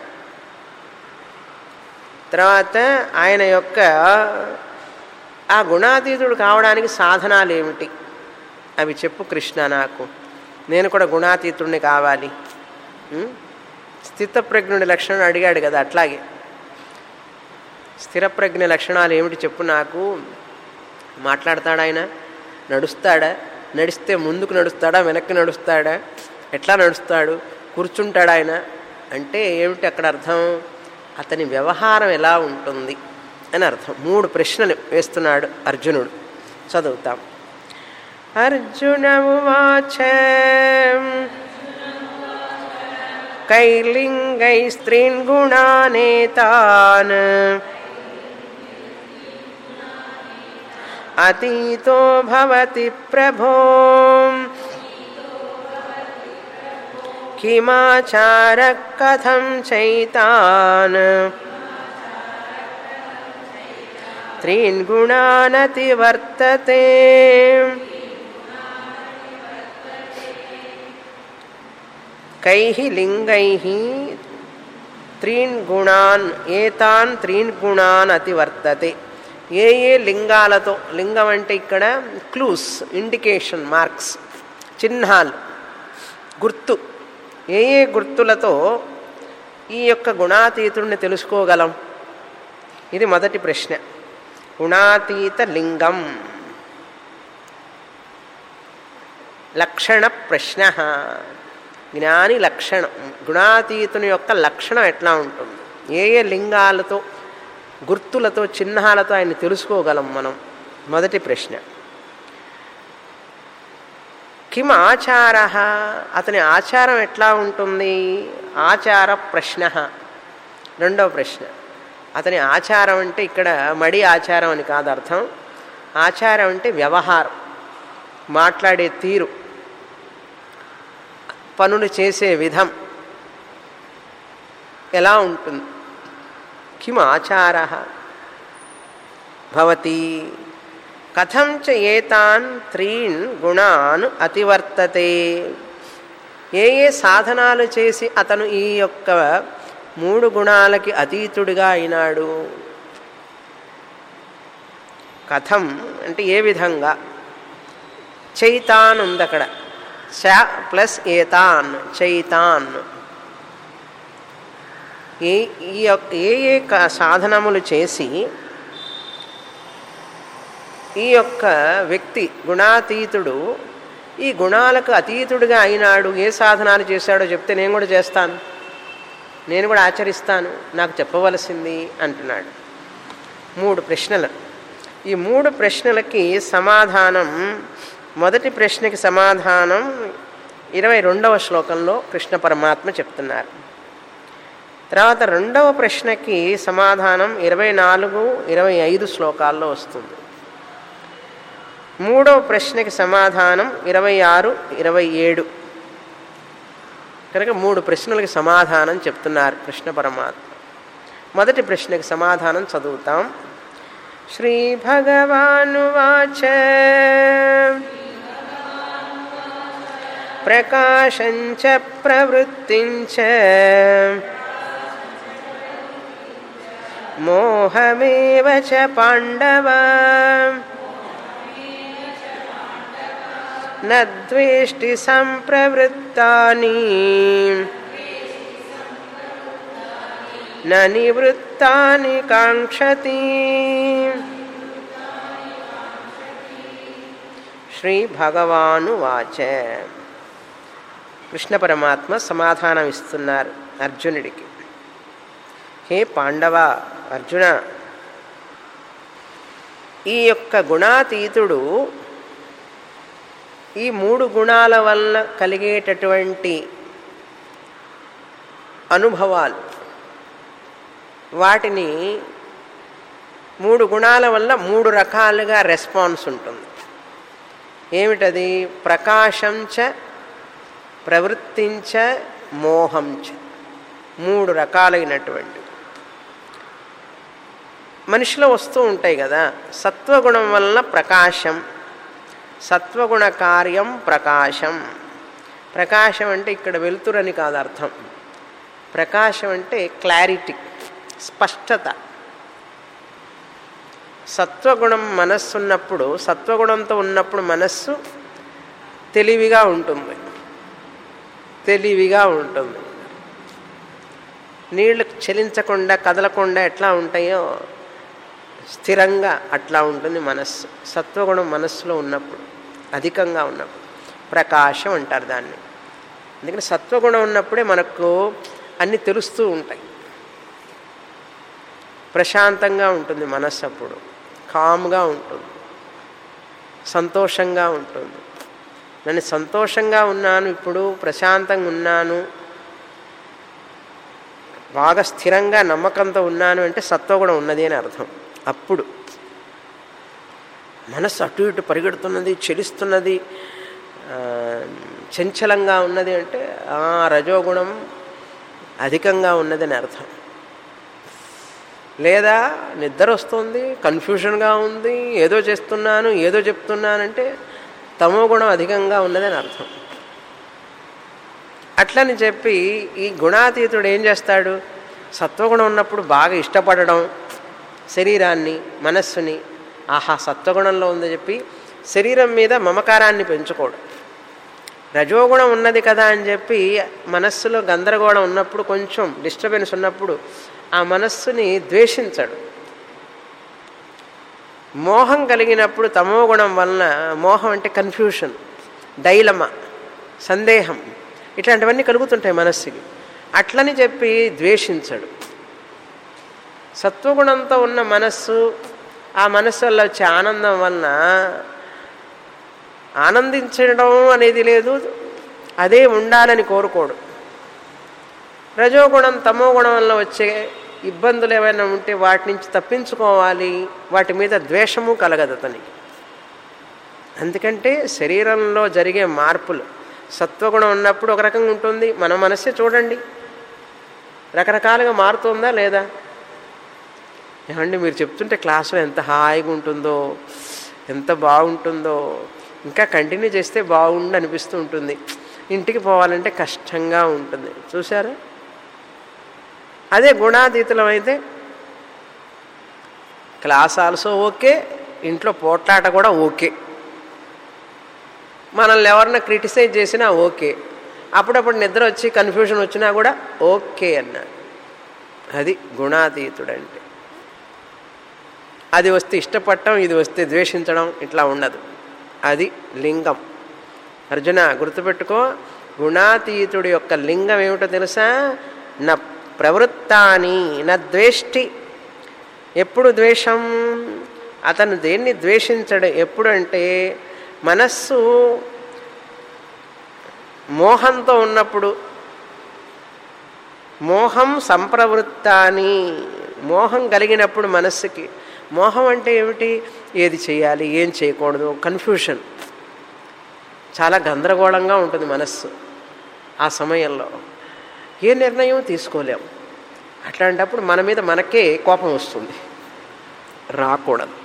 తర్వాత ఆయన యొక్క ఆ గుణాతీతుడు కావడానికి సాధనాలు ఏమిటి అవి చెప్పు కృష్ణ నాకు నేను కూడా గుణాతీతుడిని కావాలి ఉం? స్థితప్రజ్ఞుడి లక్షణం అడిగాడు కదా అట్లాగే స్థిరప్రజ్ఞ లక్షణాలు ఏమిటి చెప్పు నాకు మాట్లాడతాడా ఆయన నడుస్తాడా నడిస్తే ముందుకు నడుస్తాడా వెనక్కి నడుస్తాడా ఎట్లా నడుస్తాడు కూర్చుంటాడా ఆయన అంటే ఏమిటి అక్కడ అర్థం అతని వ్యవహారం ఎలా ఉంటుంది అని అర్థం మూడు ప్రశ్నలు వేస్తున్నాడు అర్జునుడు చదువుతాం అర్జున ఉవాచ కైలింగై స్త్రీన్ గుణానేతాన్ అతీతో భవతి ప్రభో కిమాచార కథం చైతాన్ త్రీన్ గుణానతి వర్తతే కైః లింగైః త్రీన్ గుణాన్ ఏతాన్ త్రీన్ గుణాన్ అతివర్తతే ఏ ఏ లింగాలతో లింగం అంటే ఇక్కడ క్లూస్ ఇండికేషన్ మార్క్స్ చిహ్నాలు గుర్తు ఏ ఏ గుర్తులతో ఈ యొక్క గుణాతీతుడిని తెలుసుకోగలం ఇది మొదటి ప్రశ్న గుణాతీత లింగం లక్షణ ప్రశ్న జ్ఞాని లక్షణం గుణాతీతుని యొక్క లక్షణం ఎట్లా ఉంటుంది ఏ ఏ లింగాలతో గుర్తులతో చిహ్నాలతో ఆయన తెలుసుకోగలం మనం మొదటి ప్రశ్న కిం ఆచార అతని ఆచారం ఎట్లా ఉంటుంది ఆచార ప్రశ్న రెండవ ప్రశ్న అతని ఆచారం అంటే ఇక్కడ మడి ఆచారం అని కాదు అర్థం ఆచారం అంటే వ్యవహారం మాట్లాడే తీరు పనులు చేసే విధం ఎలా ఉంటుంది కిం ఆచార భవతి కథం చ ఏతాన్ త్రీన్ గుణాన్ అతివర్తతే ఏ ఏ సాధనాలు చేసి అతను ఈ యొక్క మూడు గుణాలకి అతీతుడిగా అయినాడు కథం అంటే ఏ విధంగా చైతాన్ ఉంది అక్కడ చ ప్లస్ ఏతాన్ చైతాన్ ఏ ఈ యొక్క ఏ ఏ క- సాధనములు చేసి ఈ యొక్క వ్యక్తి గుణాతీతుడు ఈ గుణాలకు అతీతుడిగా అయినాడు ఏ సాధనాలు చేశాడో చెప్తే నేను కూడా చేస్తాను నేను కూడా ఆచరిస్తాను నాకు చెప్పవలసింది అంటున్నాడు మూడు ప్రశ్నలు ఈ మూడు ప్రశ్నలకి సమాధానం మొదటి ప్రశ్నకి సమాధానం ఇరవై రెండవ శ్లోకంలో కృష్ణ పరమాత్మ చెప్తున్నారు తర్వాత రెండవ ప్రశ్నకి సమాధానం ఇరవై నాలుగు ఇరవై ఐదు శ్లోకాల్లో వస్తుంది మూడవ ప్రశ్నకి సమాధానం ఇరవై ఆరు ఇరవై ఏడు కనుక మూడు ప్రశ్నలకి సమాధానం చెప్తున్నారు కృష్ణ పరమాత్మ మొదటి ప్రశ్నకి సమాధానం చదువుతాం శ్రీ భగవానువాచ ప్రకాశంచ ప్రవృత్తించ మోహమేవ చ పాండవ నద్వేష్టి సంప్రవృత్తాని న నివృత్తాని కాంక్షతి శ్రీ భగవాను వాచ కృష్ణ పరమాత్మ సమాధానం ఇస్తున్నారు అర్జునుడికి హే పాండవ అర్జున ఈ యొక్క గుణాతీతుడు ఈ మూడు గుణాల వల్ల కలిగేటటువంటి అనుభవాలు వాటిని మూడు గుణాల వల్ల మూడు రకాలుగా రెస్పాన్స్ ఉంటుంది ఏమిటది ప్రకాశంచ ప్రవృత్తించ మోహంచ మూడు రకాలైనటువంటి మనిషిలో వస్తూ ఉంటాయి కదా సత్వగుణం వలన ప్రకాశం సత్వగుణ కార్యం ప్రకాశం ప్రకాశం అంటే ఇక్కడ వెలుతురని కాదు అర్థం ప్రకాశం అంటే క్లారిటీ స్పష్టత సత్వగుణం మనస్సు ఉన్నప్పుడు సత్వగుణంతో ఉన్నప్పుడు మనస్సు తెలివిగా ఉంటుంది తెలివిగా ఉంటుంది నీళ్లు చలించకుండా కదలకుండా ఎట్లా ఉంటాయో స్థిరంగా అట్లా ఉంటుంది మనస్సు సత్వగుణం మనస్సులో ఉన్నప్పుడు అధికంగా ఉన్నప్పుడు ప్రకాశం అంటారు దాన్ని అందుకని సత్వగుణం ఉన్నప్పుడే మనకు అన్నీ తెలుస్తూ ఉంటాయి ప్రశాంతంగా ఉంటుంది మనస్సు అప్పుడు కామ్గా ఉంటుంది సంతోషంగా ఉంటుంది నేను సంతోషంగా ఉన్నాను ఇప్పుడు ప్రశాంతంగా ఉన్నాను బాగా స్థిరంగా నమ్మకంతో ఉన్నాను అంటే సత్వగుణం ఉన్నది అని అర్థం అప్పుడు మనస్సు అటు ఇటు పరిగెడుతున్నది చెలిస్తున్నది చంచలంగా ఉన్నది అంటే ఆ రజోగుణం అధికంగా ఉన్నదని అర్థం లేదా నిద్ర వస్తుంది కన్ఫ్యూషన్గా ఉంది ఏదో చేస్తున్నాను ఏదో చెప్తున్నానంటే తమో గుణం అధికంగా ఉన్నదని అర్థం అట్లని చెప్పి ఈ గుణాతీతుడు ఏం చేస్తాడు సత్వగుణం ఉన్నప్పుడు బాగా ఇష్టపడడం శరీరాన్ని మనస్సుని ఆహా సత్వగుణంలో ఉందని చెప్పి శరీరం మీద మమకారాన్ని పెంచుకోడు రజోగుణం ఉన్నది కదా అని చెప్పి మనస్సులో గందరగోళం ఉన్నప్పుడు కొంచెం డిస్టర్బెన్స్ ఉన్నప్పుడు ఆ మనస్సుని ద్వేషించడు మోహం కలిగినప్పుడు తమో గుణం వలన మోహం అంటే కన్ఫ్యూషన్ డైలమ సందేహం ఇట్లాంటివన్నీ కలుగుతుంటాయి మనస్సుకి అట్లని చెప్పి ద్వేషించడు సత్వగుణంతో ఉన్న మనస్సు ఆ మనస్సు వల్ల వచ్చే ఆనందం వలన ఆనందించడం అనేది లేదు అదే ఉండాలని కోరుకోడు రజోగుణం తమో గుణం వల్ల వచ్చే ఇబ్బందులు ఏమైనా ఉంటే వాటి నుంచి తప్పించుకోవాలి వాటి మీద ద్వేషము కలగదు అతనికి అందుకంటే శరీరంలో జరిగే మార్పులు సత్వగుణం ఉన్నప్పుడు ఒక రకంగా ఉంటుంది మన మనస్సే చూడండి రకరకాలుగా మారుతుందా లేదా ఏమండి మీరు చెప్తుంటే క్లాసులో ఎంత హాయిగా ఉంటుందో ఎంత బాగుంటుందో ఇంకా కంటిన్యూ చేస్తే బాగుండు అనిపిస్తూ ఉంటుంది ఇంటికి పోవాలంటే కష్టంగా ఉంటుంది చూసారా అదే గుణాతీతులం అయితే క్లాస్ ఆల్సో ఓకే ఇంట్లో పోట్లాట కూడా ఓకే మనల్ని ఎవరన్నా క్రిటిసైజ్ చేసినా ఓకే అప్పుడప్పుడు నిద్ర వచ్చి కన్ఫ్యూజన్ వచ్చినా కూడా ఓకే అన్నాడు అది గుణాతీతుడంటే అది వస్తే ఇష్టపడటం ఇది వస్తే ద్వేషించడం ఇట్లా ఉండదు అది లింగం అర్జున గుర్తుపెట్టుకో గుణాతీతుడి యొక్క లింగం ఏమిటో తెలుసా నా ప్రవృత్తాని నా ద్వేష్టి ఎప్పుడు ద్వేషం అతను దేన్ని ద్వేషించడు ఎప్పుడు అంటే మనస్సు మోహంతో ఉన్నప్పుడు మోహం సంప్రవృత్తాని మోహం కలిగినప్పుడు మనస్సుకి మోహం అంటే ఏమిటి ఏది చేయాలి ఏం చేయకూడదు కన్ఫ్యూషన్ చాలా గందరగోళంగా ఉంటుంది మనస్సు ఆ సమయంలో ఏ నిర్ణయం తీసుకోలేము అట్లాంటప్పుడు మన మీద మనకే కోపం వస్తుంది రాకూడదు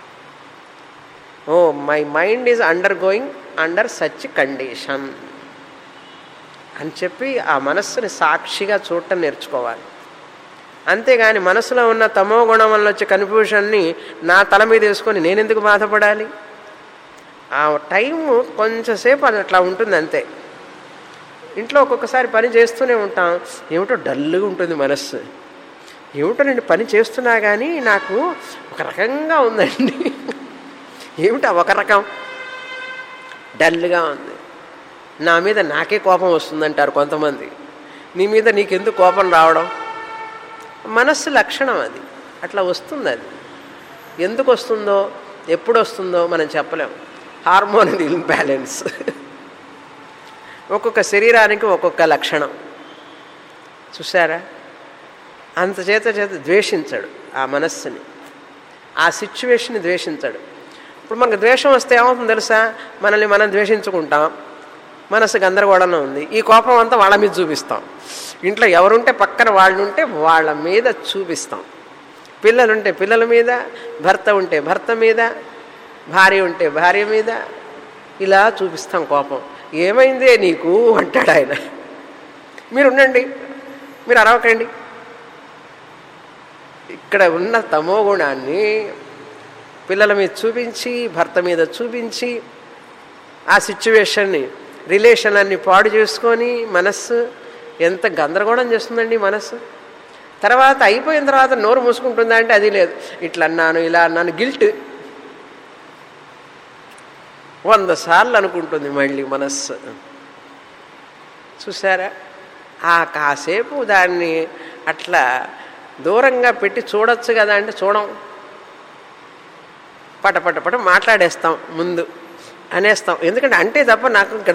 oh my mind is undergoing under such condition అని చెప్పి ఆ మనస్సుని సాక్షిగా చూడటం నేర్చుకోవాలి అంతేగాని మనసులో ఉన్న తమో గుణం వల్ల వచ్చే కన్ఫ్యూషన్ని నా తల మీద వేసుకొని నేను ఎందుకు బాధపడాలి ఆ టైము కొంచెంసేపు అది అట్లా ఉంటుంది అంతే ఇంట్లో ఒక్కొక్కసారి పని చేస్తూనే ఉంటాం ఏమిటో డల్గా ఉంటుంది మనస్సు ఏమిటో నేను పని చేస్తున్నా కానీ నాకు ఒక రకంగా ఉందండి ఏమిటా ఒక రకం డల్గా ఉంది నా మీద నాకే కోపం వస్తుందంటారు కొంతమంది నీ మీద నీకెందుకు కోపం రావడం మనస్సు లక్షణం అది అట్లా వస్తుంది అది ఎందుకు వస్తుందో ఎప్పుడు వస్తుందో మనం చెప్పలేం హార్మోన్ ఇన్బ్యాలెన్స్ ఒక్కొక్క శరీరానికి ఒక్కొక్క లక్షణం చూసారా అంత చేత చేత ద్వేషించడు ఆ మనస్సుని ఆ సిచ్యువేషన్ని ద్వేషించడు ఇప్పుడు మనకు ద్వేషం వస్తే ఏమవుతుంది తెలుసా మనల్ని మనం ద్వేషించుకుంటాం మనసు గందరగోళంలో ఉంది ఈ కోపం అంతా వాళ్ళ మీద చూపిస్తాం ఇంట్లో ఎవరుంటే పక్కన వాళ్ళు ఉంటే వాళ్ళ మీద చూపిస్తాం పిల్లలుంటే పిల్లల మీద భర్త ఉంటే భర్త మీద భార్య ఉంటే భార్య మీద ఇలా చూపిస్తాం కోపం ఏమైందే నీకు అంటాడు ఆయన మీరు ఉండండి మీరు అరవకండి ఇక్కడ ఉన్న తమో గుణాన్ని పిల్లల మీద చూపించి భర్త మీద చూపించి ఆ సిచ్యువేషన్ని రిలేషన్ అన్ని పాడు చేసుకొని మనస్సు ఎంత గందరగోళం చేస్తుందండి మనస్సు తర్వాత అయిపోయిన తర్వాత నోరు మూసుకుంటుందా అంటే అది లేదు ఇట్లా అన్నాను ఇలా అన్నాను గిల్ట్ వంద సార్లు అనుకుంటుంది మళ్ళీ మనస్సు చూసారా ఆ కాసేపు దాన్ని అట్లా దూరంగా పెట్టి చూడొచ్చు కదా అంటే చూడం పట పట పట మాట్లాడేస్తాం ముందు అనేస్తాం ఎందుకంటే అంటే తప్ప నాకు ఇక్కడ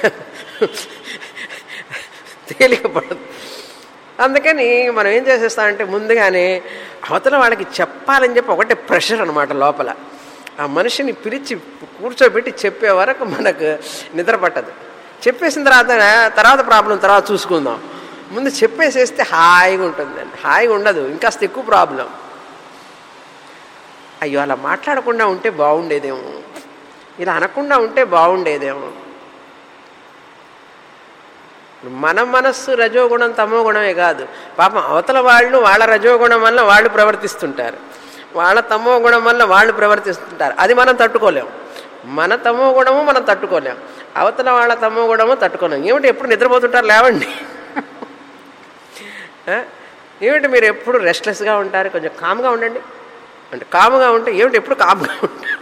తేలిక పడదు అందుకని మనం ఏం చేసేస్తామంటే ముందుగానే అవతల వాళ్ళకి చెప్పాలని చెప్పి ఒకటే ప్రెషర్ అనమాట లోపల ఆ మనిషిని పిలిచి కూర్చోబెట్టి చెప్పే వరకు మనకు నిద్ర పట్టదు చెప్పేసిన తర్వాత తర్వాత ప్రాబ్లం తర్వాత చూసుకుందాం ముందు చెప్పేసేస్తే హాయిగా ఉంటుందండి హాయిగా ఉండదు ఇంకాస్త ఎక్కువ ప్రాబ్లం అయ్యో అలా మాట్లాడకుండా ఉంటే బాగుండేదేమో ఇలా అనకుండా ఉంటే బాగుండేదేమో మన మనస్సు రజోగుణం తమో గుణమే కాదు పాపం అవతల వాళ్ళు వాళ్ళ రజోగుణం వల్ల వాళ్ళు ప్రవర్తిస్తుంటారు వాళ్ళ తమో గుణం వల్ల వాళ్ళు ప్రవర్తిస్తుంటారు అది మనం తట్టుకోలేం మన తమో గుణము మనం తట్టుకోలేం అవతల వాళ్ళ తమో గుణము తట్టుకోలేం ఏమిటి ఎప్పుడు నిద్రపోతుంటారు లేవండి ఏమిటి మీరు ఎప్పుడు రెస్ట్లెస్గా ఉంటారు కొంచెం కామ్గా ఉండండి అంటే కామ్గా ఉంటే ఏమిటి ఎప్పుడు కామ్గా ఉంటారు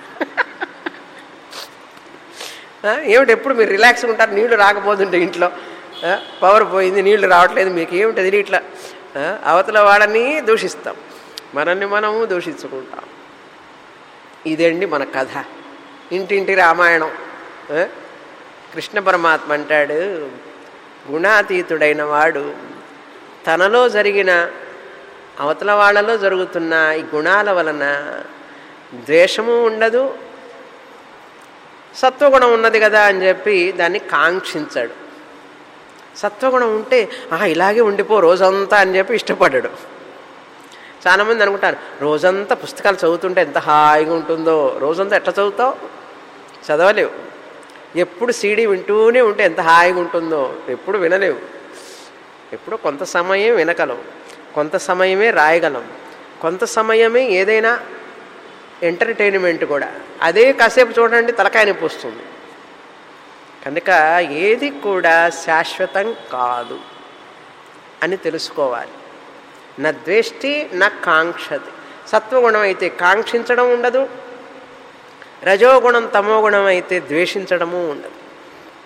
ఏమిటి ఎప్పుడు మీరు రిలాక్స్గా ఉంటారు నీళ్లు రాకపోతుంటే ఇంట్లో పవర్ పోయింది నీళ్లు రావట్లేదు మీకు ఏమిటది ఇట్లా అవతల వాళ్ళని దూషిస్తాం మనల్ని మనము దూషించుకుంటాం ఇదండి మన కథ ఇంటింటి రామాయణం కృష్ణ పరమాత్మ అంటాడు గుణాతీతుడైన వాడు తనలో జరిగిన అవతల వాళ్ళలో జరుగుతున్న ఈ గుణాల వలన ద్వేషము ఉండదు సత్వగుణం ఉన్నది కదా అని చెప్పి దాన్ని కాంక్షించాడు సత్వగుణం ఉంటే ఇలాగే ఉండిపో రోజంతా అని చెప్పి ఇష్టపడ్డాడు చాలామంది అనుకుంటారు రోజంతా పుస్తకాలు చదువుతుంటే ఎంత హాయిగా ఉంటుందో రోజంతా ఎట్లా చదువుతావు చదవలేవు ఎప్పుడు సీడీ వింటూనే ఉంటే ఎంత హాయిగా ఉంటుందో ఎప్పుడు వినలేవు ఎప్పుడో కొంత సమయం వినగలం కొంత సమయమే రాయగలం కొంత సమయమే ఏదైనా ఎంటర్టైన్మెంట్ కూడా అదే కాసేపు చూడండి తలకాయ నొప్పి వస్తుంది కనుక ఏది కూడా శాశ్వతం కాదు అని తెలుసుకోవాలి నా ద్వేష్టి నా కాంక్షది సత్వగుణం అయితే కాంక్షించడం ఉండదు రజోగుణం తమోగుణం అయితే ద్వేషించడము ఉండదు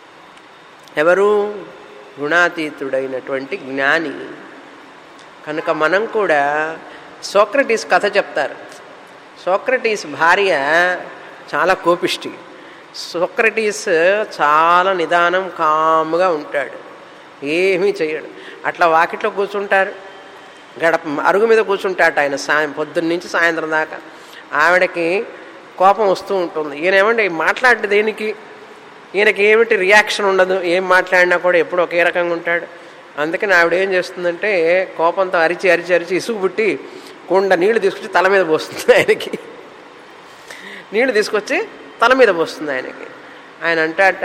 ఎవరు గుణాతీతుడైనటువంటి జ్ఞాని కనుక మనం కూడా సోక్రటీస్ కథ చెప్తారు సోక్రటీస్ భార్య చాలా కోపిష్టి సోక్రటీస్ చాలా నిదానం కాముగా ఉంటాడు ఏమీ చేయడు అట్లా వాకిట్లో కూర్చుంటారు గడప అరుగు మీద కూర్చుంటాట ఆయన సాయం పొద్దున్న నుంచి సాయంత్రం దాకా ఆవిడకి కోపం వస్తూ ఉంటుంది ఈయనేమంటే మాట్లాడే దేనికి ఈయనకి ఏమిటి రియాక్షన్ ఉండదు ఏం మాట్లాడినా కూడా ఎప్పుడు ఒకే రకంగా ఉంటాడు అందుకని ఆవిడ ఏం చేస్తుందంటే కోపంతో అరిచి అరిచి అరిచి ఇసుగు పుట్టి కుండ నీళ్లు తీసుకొచ్చి తల మీద పోస్తుంది ఆయనకి నీళ్లు తీసుకొచ్చి తల మీద పోస్తుంది ఆయనకి ఆయన అంటాట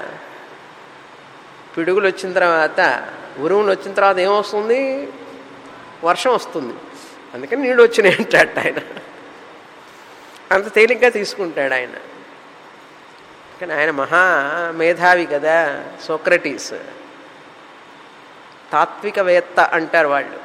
పిడుగులు వచ్చిన తర్వాత ఉరుములు వచ్చిన తర్వాత ఏమొస్తుంది వర్షం వస్తుంది అందుకని నీళ్ళు వచ్చినాయి అంటాట ఆయన అంత తేలిగ్గా తీసుకుంటాడు ఆయన కానీ ఆయన మహా మేధావి కదా సోక్రటీస్ తాత్వికవేత్త అంటారు వాళ్ళు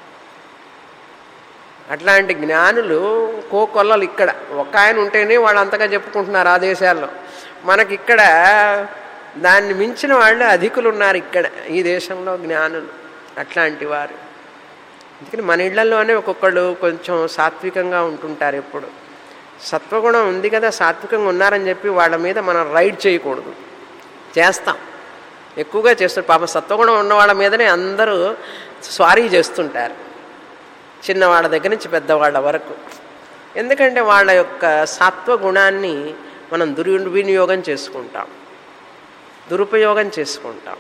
అట్లాంటి జ్ఞానులు కోకొల్లలు ఇక్కడ ఒక ఆయన ఉంటేనే వాళ్ళు అంతగా చెప్పుకుంటున్నారు ఆ దేశాల్లో మనకి ఇక్కడ దాన్ని మించిన వాళ్ళు అధికులు ఉన్నారు ఇక్కడ ఈ దేశంలో జ్ఞానులు అట్లాంటి వారు అందుకని మన ఇళ్లలోనే ఒక్కొక్కళ్ళు కొంచెం సాత్వికంగా ఉంటుంటారు ఎప్పుడు సత్వగుణం ఉంది కదా సాత్వికంగా ఉన్నారని చెప్పి వాళ్ళ మీద మనం రైడ్ చేయకూడదు చేస్తాం ఎక్కువగా చేస్తారు పాప సత్వగుణం ఉన్న వాళ్ళ మీదనే అందరూ స్వారీ చేస్తుంటారు చిన్నవాళ్ళ దగ్గర నుంచి పెద్దవాళ్ళ వరకు ఎందుకంటే వాళ్ళ యొక్క సత్వగుణాన్ని మనం దుర్వినియోగం చేసుకుంటాం దురుపయోగం చేసుకుంటాం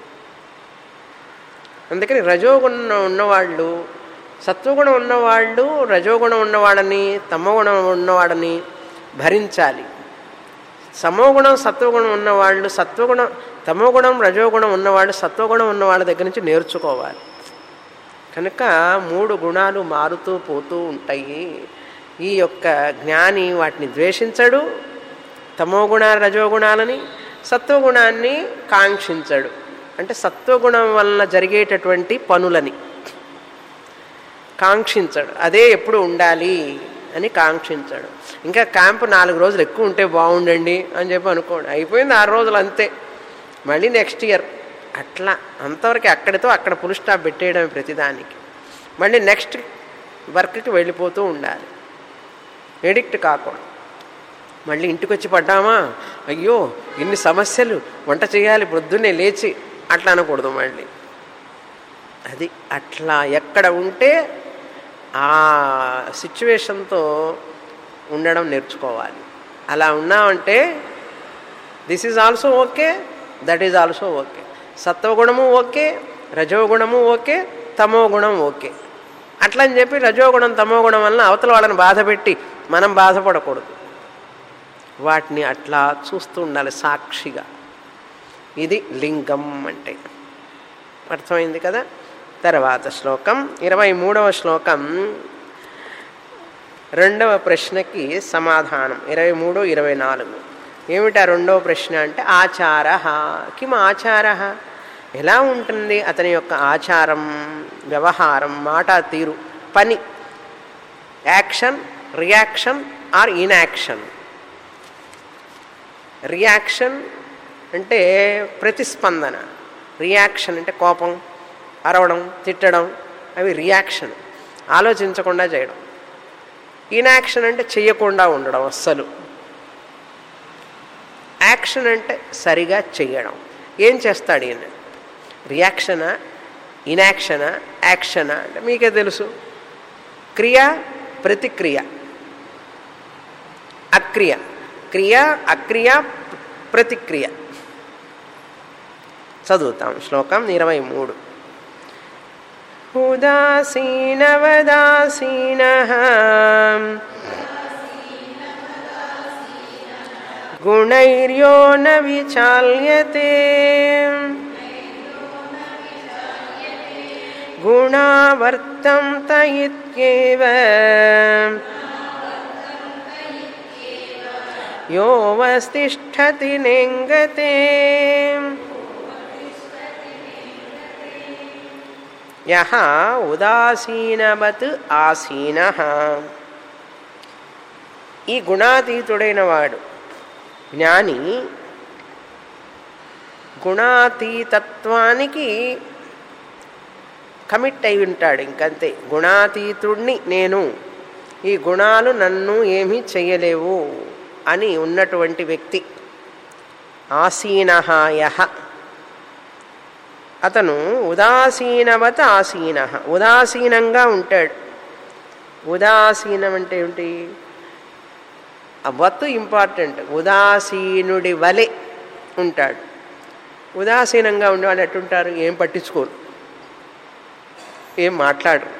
అందుకని రజోగుణం ఉన్నవాళ్ళు సత్వగుణం ఉన్నవాళ్ళు రజోగుణం ఉన్నవాళ్ళని తమోగుణం ఉన్నవాడని భరించాలి సమోగుణం సత్వగుణం ఉన్నవాళ్ళు సత్వగుణం తమోగుణం రజోగుణం ఉన్నవాళ్ళు సత్వగుణం ఉన్న వాళ్ళ దగ్గర నుంచి నేర్చుకోవాలి కనుక మూడు గుణాలు మారుతూ పోతూ ఉంటాయి ఈ యొక్క జ్ఞాని వాటిని ద్వేషించడు తమోగుణ రజోగుణాలని సత్వగుణాన్ని కాంక్షించడు అంటే సత్వగుణం వలన జరిగేటటువంటి పనులని కాంక్షించడు అదే ఎప్పుడు ఉండాలి అని కాంక్షించాడు ఇంకా క్యాంపు నాలుగు రోజులు ఎక్కువ ఉంటే బాగుండండి అని చెప్పి అనుకోండి అయిపోయింది ఆరు రోజులు అంతే మళ్ళీ నెక్స్ట్ ఇయర్ అట్లా అంతవరకు అక్కడితో అక్కడ పుల్ స్టాప్ పెట్టేయడం ప్రతిదానికి మళ్ళీ నెక్స్ట్ వర్క్కి వెళ్ళిపోతూ ఉండాలి ఎడిక్ట్ కాకూడదు మళ్ళీ ఇంటికి వచ్చి పడ్డామా అయ్యో ఇన్ని సమస్యలు వంట చేయాలి పొద్దున్నే లేచి అట్లా అనకూడదు మళ్ళీ అది అట్లా ఎక్కడ ఉంటే ఆ సిచ్యువేషన్తో ఉండడం నేర్చుకోవాలి అలా ఉన్నామంటే this is also okay that is also okay సత్వగుణము ఓకే రజోగుణము ఓకే తమో గుణం ఓకే అట్లా అని చెప్పి రజోగుణం తమో గుణం వలన అవతల వాళ్ళని బాధపెట్టి మనం బాధపడకూడదు వాటిని అట్లా చూస్తూ ఉండాలి సాక్షిగా ఇది లింగం అంటే అర్థమైంది కదా తర్వాత శ్లోకం ఇరవై మూడవ శ్లోకం రెండవ ప్రశ్నకి సమాధానం ఇరవై మూడు ఇరవై నాలుగు ఏమిటా రెండవ ప్రశ్న అంటే ఆచార కిం ఆచార ఎలా ఉంటుంది అతని యొక్క ఆచారం వ్యవహారం మాట తీరు పని action reaction or inaction reaction అంటే ప్రతిస్పందన రియాక్షన్ అంటే కోపం అరవడం తిట్టడం అవి రియాక్షన్ ఆలోచించకుండా చేయడం ఇన్యాక్షన్ అంటే చెయ్యకుండా ఉండడం అస్సలు యాక్షన్ అంటే సరిగా చెయ్యడం ఏం చేస్తాడు ఈయన రియాక్షనా ఇన్యాక్షనా యాక్షనా అంటే మీకే తెలుసు క్రియ ప్రతిక్రియ అక్రియ క్రియ అక్రియ ప్రతిక్రియ చదువుతాం శ్లోకం ఇరవై మూడు ఉదాసీనవదాసీన గుణైర్యో న విచాల్యతే గుణావర్తం తయిత్యేవ యోవస్తిష్టతి నెంగతే యహ ఉదాసీనవత్ ఆసీన ఈ గుణాతీతుడైన వాడు జ్ఞాని గుణాతీతత్వానికి కమిట్ అయి ఉంటాడు ఇంకంతే గుణాతీతుడిని నేను ఈ గుణాలు నన్ను ఏమీ చెయ్యలేవు అని ఉన్నటువంటి వ్యక్తి ఆసీనహాయ అతను ఉదాసీనవత ఆసీన ఉదాసీనంగా ఉంటాడు ఉదాసీనం అంటే ఏమిటి ఆ వత్తు ఇంపార్టెంట్ ఉదాసీనుడి వలె ఉంటాడు ఉదాసీనంగా ఉండేవాళ్ళు ఎట్టుంటారు ఏం పట్టించుకోరు ఏం మాట్లాడరు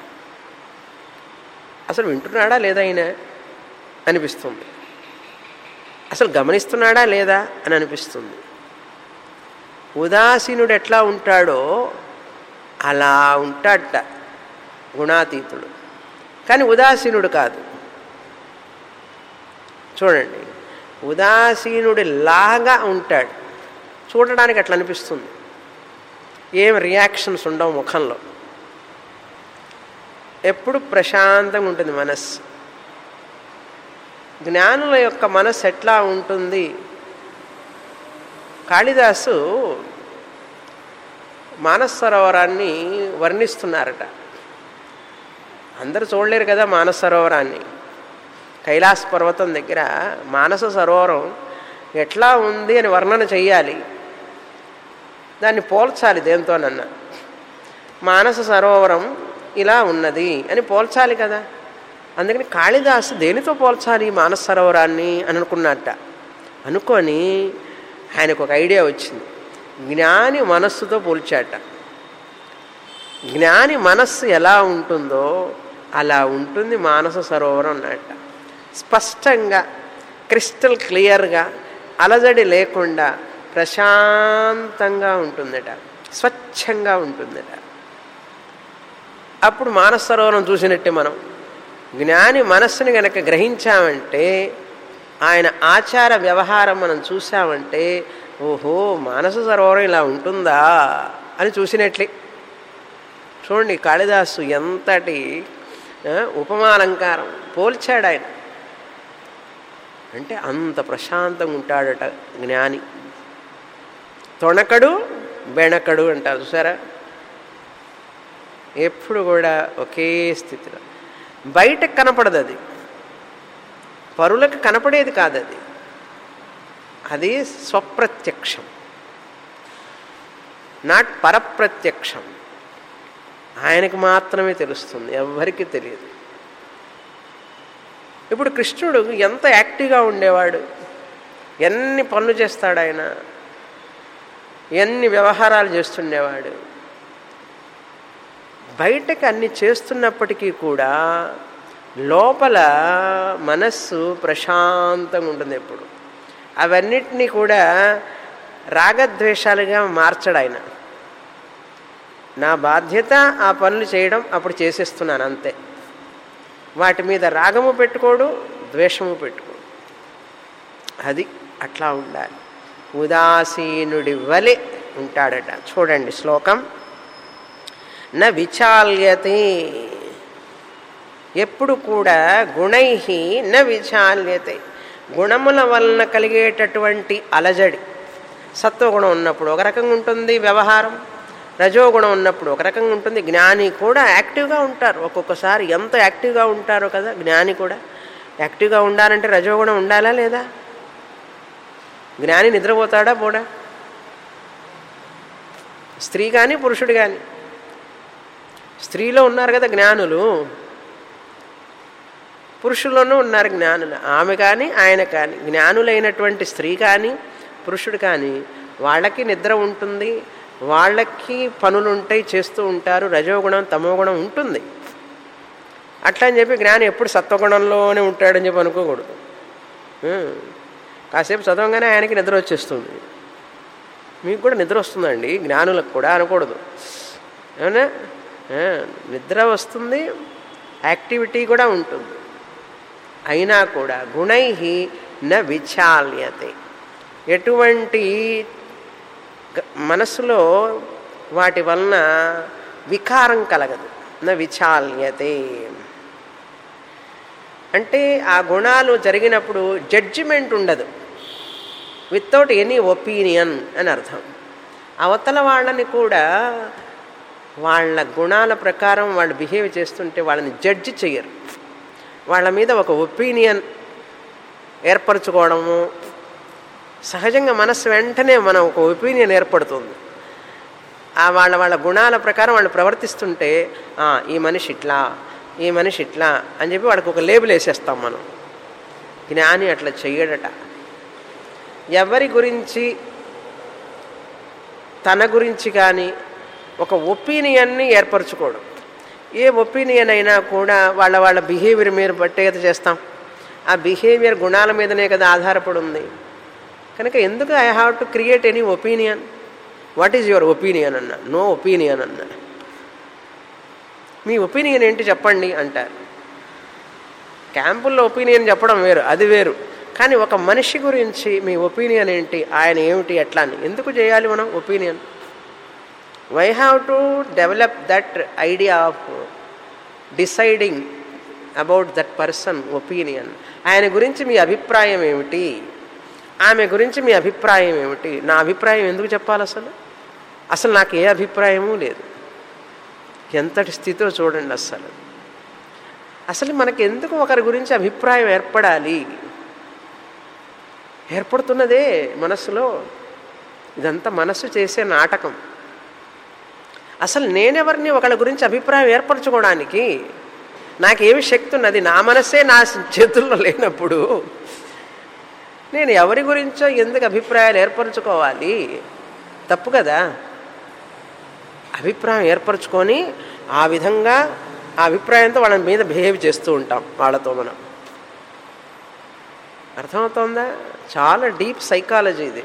అసలు వింటున్నాడా లేదా ఆయన అనిపిస్తుంది అసలు గమనిస్తున్నాడా లేదా అని అనిపిస్తుంది ఉదాసీనుడు ఎట్లా ఉంటాడో అలా ఉంటాడట గుణాతీతుడు కానీ ఉదాసీనుడు కాదు చూడండి ఉదాసీనుడి లాగా ఉంటాడు చూడడానికి అట్లా అనిపిస్తుంది ఏం రియాక్షన్స్ ఉండవు ముఖంలో ఎప్పుడు ప్రశాంతంగా ఉంటుంది మనస్సు జ్ఞానుల యొక్క మనస్సు ఎట్లా ఉంటుంది కాళిదాసు మానసరోవరాన్ని వర్ణిస్తున్నారట అందరూ చూడలేరు కదా మానస సరోవరాన్ని కైలాస పర్వతం దగ్గర మానస సరోవరం ఎట్లా ఉంది అని వర్ణన చెయ్యాలి దాన్ని పోల్చాలి దేంతోనన్న మానస సరోవరం ఇలా ఉన్నది అని పోల్చాలి కదా అందుకని కాళిదాసు దేనితో పోల్చాలి మానస సరోవరాన్ని అని అనుకున్నట్ట అనుకొని ఆయనకు ఒక ఐడియా వచ్చింది జ్ఞాని మనస్సుతో పోల్చాట జ్ఞాని మనస్సు ఎలా ఉంటుందో అలా ఉంటుంది మానస సరోవరం అన్నట్ట స్పష్టంగా క్రిస్టల్ క్లియర్గా అలజడి లేకుండా ప్రశాంతంగా ఉంటుందట స్వచ్ఛంగా ఉంటుందట అప్పుడు మానస సరోవరం చూసినట్టే మనం జ్ఞాని మనస్సుని గనక గ్రహించామంటే ఆయన ఆచార వ్యవహారం మనం చూసామంటే ఓహో మానస సరోవరం ఇలా ఉంటుందా అని చూసినట్లే చూడండి కాళిదాసు ఎంతటి ఉపమాలంకారం పోల్చాడు ఆయన అంటే అంత ప్రశాంతంగా ఉంటాడట జ్ఞాని తొణకడు బెణకడు అంటారు చూసారా ఎప్పుడు కూడా ఒకే స్థితిలో బయటకు కనపడదు అది పరులకు కనపడేది కాదు అది అది స్వప్రత్యక్షం నాట్ పరప్రత్యక్షం ఆయనకు మాత్రమే తెలుస్తుంది ఎవరికి తెలియదు ఇప్పుడు కృష్ణుడు ఎంత యాక్టివ్గా ఉండేవాడు ఎన్ని పనులు చేస్తాడు ఆయన ఎన్ని వ్యవహారాలు చేస్తుండేవాడు బయటకు అన్ని చేస్తున్నప్పటికీ కూడా లోపల మనస్సు ప్రశాంతంగా ఉంటుంది ఎప్పుడు అవన్నిటినీ కూడా రాగద్వేషాలుగా మార్చడు ఆయన నా బాధ్యత ఆ పనులు చేయడం అప్పుడు చేసేస్తున్నాను అంతే వాటి మీద రాగము పెట్టుకోడు ద్వేషము పెట్టుకోడు అది అట్లా ఉండాలి ఉదాసీనుడి వలె ఉంటాడట చూడండి శ్లోకం న విచాల్యతే ఎప్పుడు కూడా గుణై న విచాల్యతే గుణముల వలన కలిగేటటువంటి అలజడి సత్వగుణం ఉన్నప్పుడు ఒక రకంగా ఉంటుంది వ్యవహారం రజోగుణం ఉన్నప్పుడు ఒక రకంగా ఉంటుంది జ్ఞాని కూడా యాక్టివ్గా ఉంటారు ఒక్కొక్కసారి ఎంత యాక్టివ్గా ఉంటారో కదా జ్ఞాని కూడా యాక్టివ్గా ఉండాలంటే రజోగుణం ఉండాలా లేదా జ్ఞాని నిద్రపోతాడా పోడా స్త్రీ కానీ పురుషుడు కానీ స్త్రీలో ఉన్నారు కదా జ్ఞానులు పురుషుల్లోనూ ఉన్నారు జ్ఞానులు ఆమె కానీ ఆయన కానీ జ్ఞానులైనటువంటి స్త్రీ కానీ పురుషుడు కానీ వాళ్ళకి నిద్ర ఉంటుంది వాళ్ళకి పనులు ఉంటాయి చేస్తూ ఉంటారు రజోగుణం తమోగుణం ఉంటుంది అట్లా అని చెప్పి జ్ఞాని ఎప్పుడు సత్వగుణంలోనే ఉంటాడని చెప్పి అనుకోకూడదు కాసేపు చదవగానే ఆయనకి నిద్ర వచ్చేస్తుంది మీకు కూడా నిద్ర వస్తుందండి జ్ఞానులకు కూడా అనకూడదు ఏమన్నా నిద్ర వస్తుంది యాక్టివిటీ కూడా ఉంటుంది అయినా కూడా గుణై న విచాల్యతే ఎటువంటి మనసులో వాటి వలన వికారం కలగదు న విచాల్యతే అంటే ఆ గుణాలు జరిగినప్పుడు జడ్జిమెంట్ ఉండదు వితౌట్ ఎనీ ఒపీనియన్ అని అర్థం అవతల వాళ్ళని కూడా వాళ్ళ గుణాల ప్రకారం వాళ్ళు బిహేవ్ చేస్తుంటే వాళ్ళని జడ్జి చెయ్యరు వాళ్ళ మీద ఒక ఒపీనియన్ ఏర్పరచుకోవడము సహజంగా మనస్సు వెంటనే మనం ఒక ఒపీనియన్ ఏర్పడుతుంది ఆ వాళ్ళ వాళ్ళ గుణాల ప్రకారం వాళ్ళు ప్రవర్తిస్తుంటే "ఆ, ఈ మనిషి ఇట్లా ఈ మనిషి ఇట్లా అని చెప్పి వాడికి ఒక లేబుల్ వేసేస్తాం మనం జ్ఞాని అట్లా చెయ్యడట ఎవరి గురించి తన గురించి కానీ ఒక ఒపీనియన్ని ఏర్పరచుకోవడం ఏ ఒపీనియన్ అయినా కూడా వాళ్ళ వాళ్ళ బిహేవియర్ మీద బట్టే కదా చేస్తాం ఆ బిహేవియర్ గుణాల మీదనే కదా ఆధారపడి ఉంది కనుక ఎందుకు I have to create any opinion what is your opinion అన్న నో ఒపీనియన్ అన్న మీ ఒపీనియన్ ఏంటి చెప్పండి అంటారు క్యాంపుల్లో ఒపీనియన్ చెప్పడం వేరు అది వేరు కానీ ఒక మనిషి గురించి మీ ఒపీనియన్ ఏంటి ఆయన ఏమిటి ఎట్లా అని ఎందుకు చేయాలి మనం opinion why have to develop that idea of deciding about that person opinion ఆయన గురించి మీ అభిప్రాయం ఏమిటి ఆమె గురించి మీ అభిప్రాయం ఏమిటి నా అభిప్రాయం ఎందుకు చెప్పాలి అసలు అసలు నాకు ఏ అభిప్రాయము లేదు ఎంతటి స్థితిలో చూడండి అసలు అసలు మనకి ఎందుకు ఒకరి గురించి అభిప్రాయం ఏర్పడాలి ఏర్పడుతున్నదే మనస్సులో ఇదంతా మనస్సు చేసే నాటకం అసలు నేనెవరిని ఒకళ్ళ గురించి అభిప్రాయం ఏర్పరచుకోవడానికి నాకేమి శక్తి ఉన్నది నా మనస్సే నా చేతుల్లో లేనప్పుడు నేను ఎవరి గురించో ఎందుకు అభిప్రాయాలు ఏర్పరచుకోవాలి తప్పు కదా అభిప్రాయం ఏర్పరచుకొని ఆ విధంగా ఆ అభిప్రాయంతో వాళ్ళ మీద బిహేవ్ చేస్తూ ఉంటాం వాళ్ళతో మనం అర్థమవుతోందా చాలా డీప్ సైకాలజీ ఇది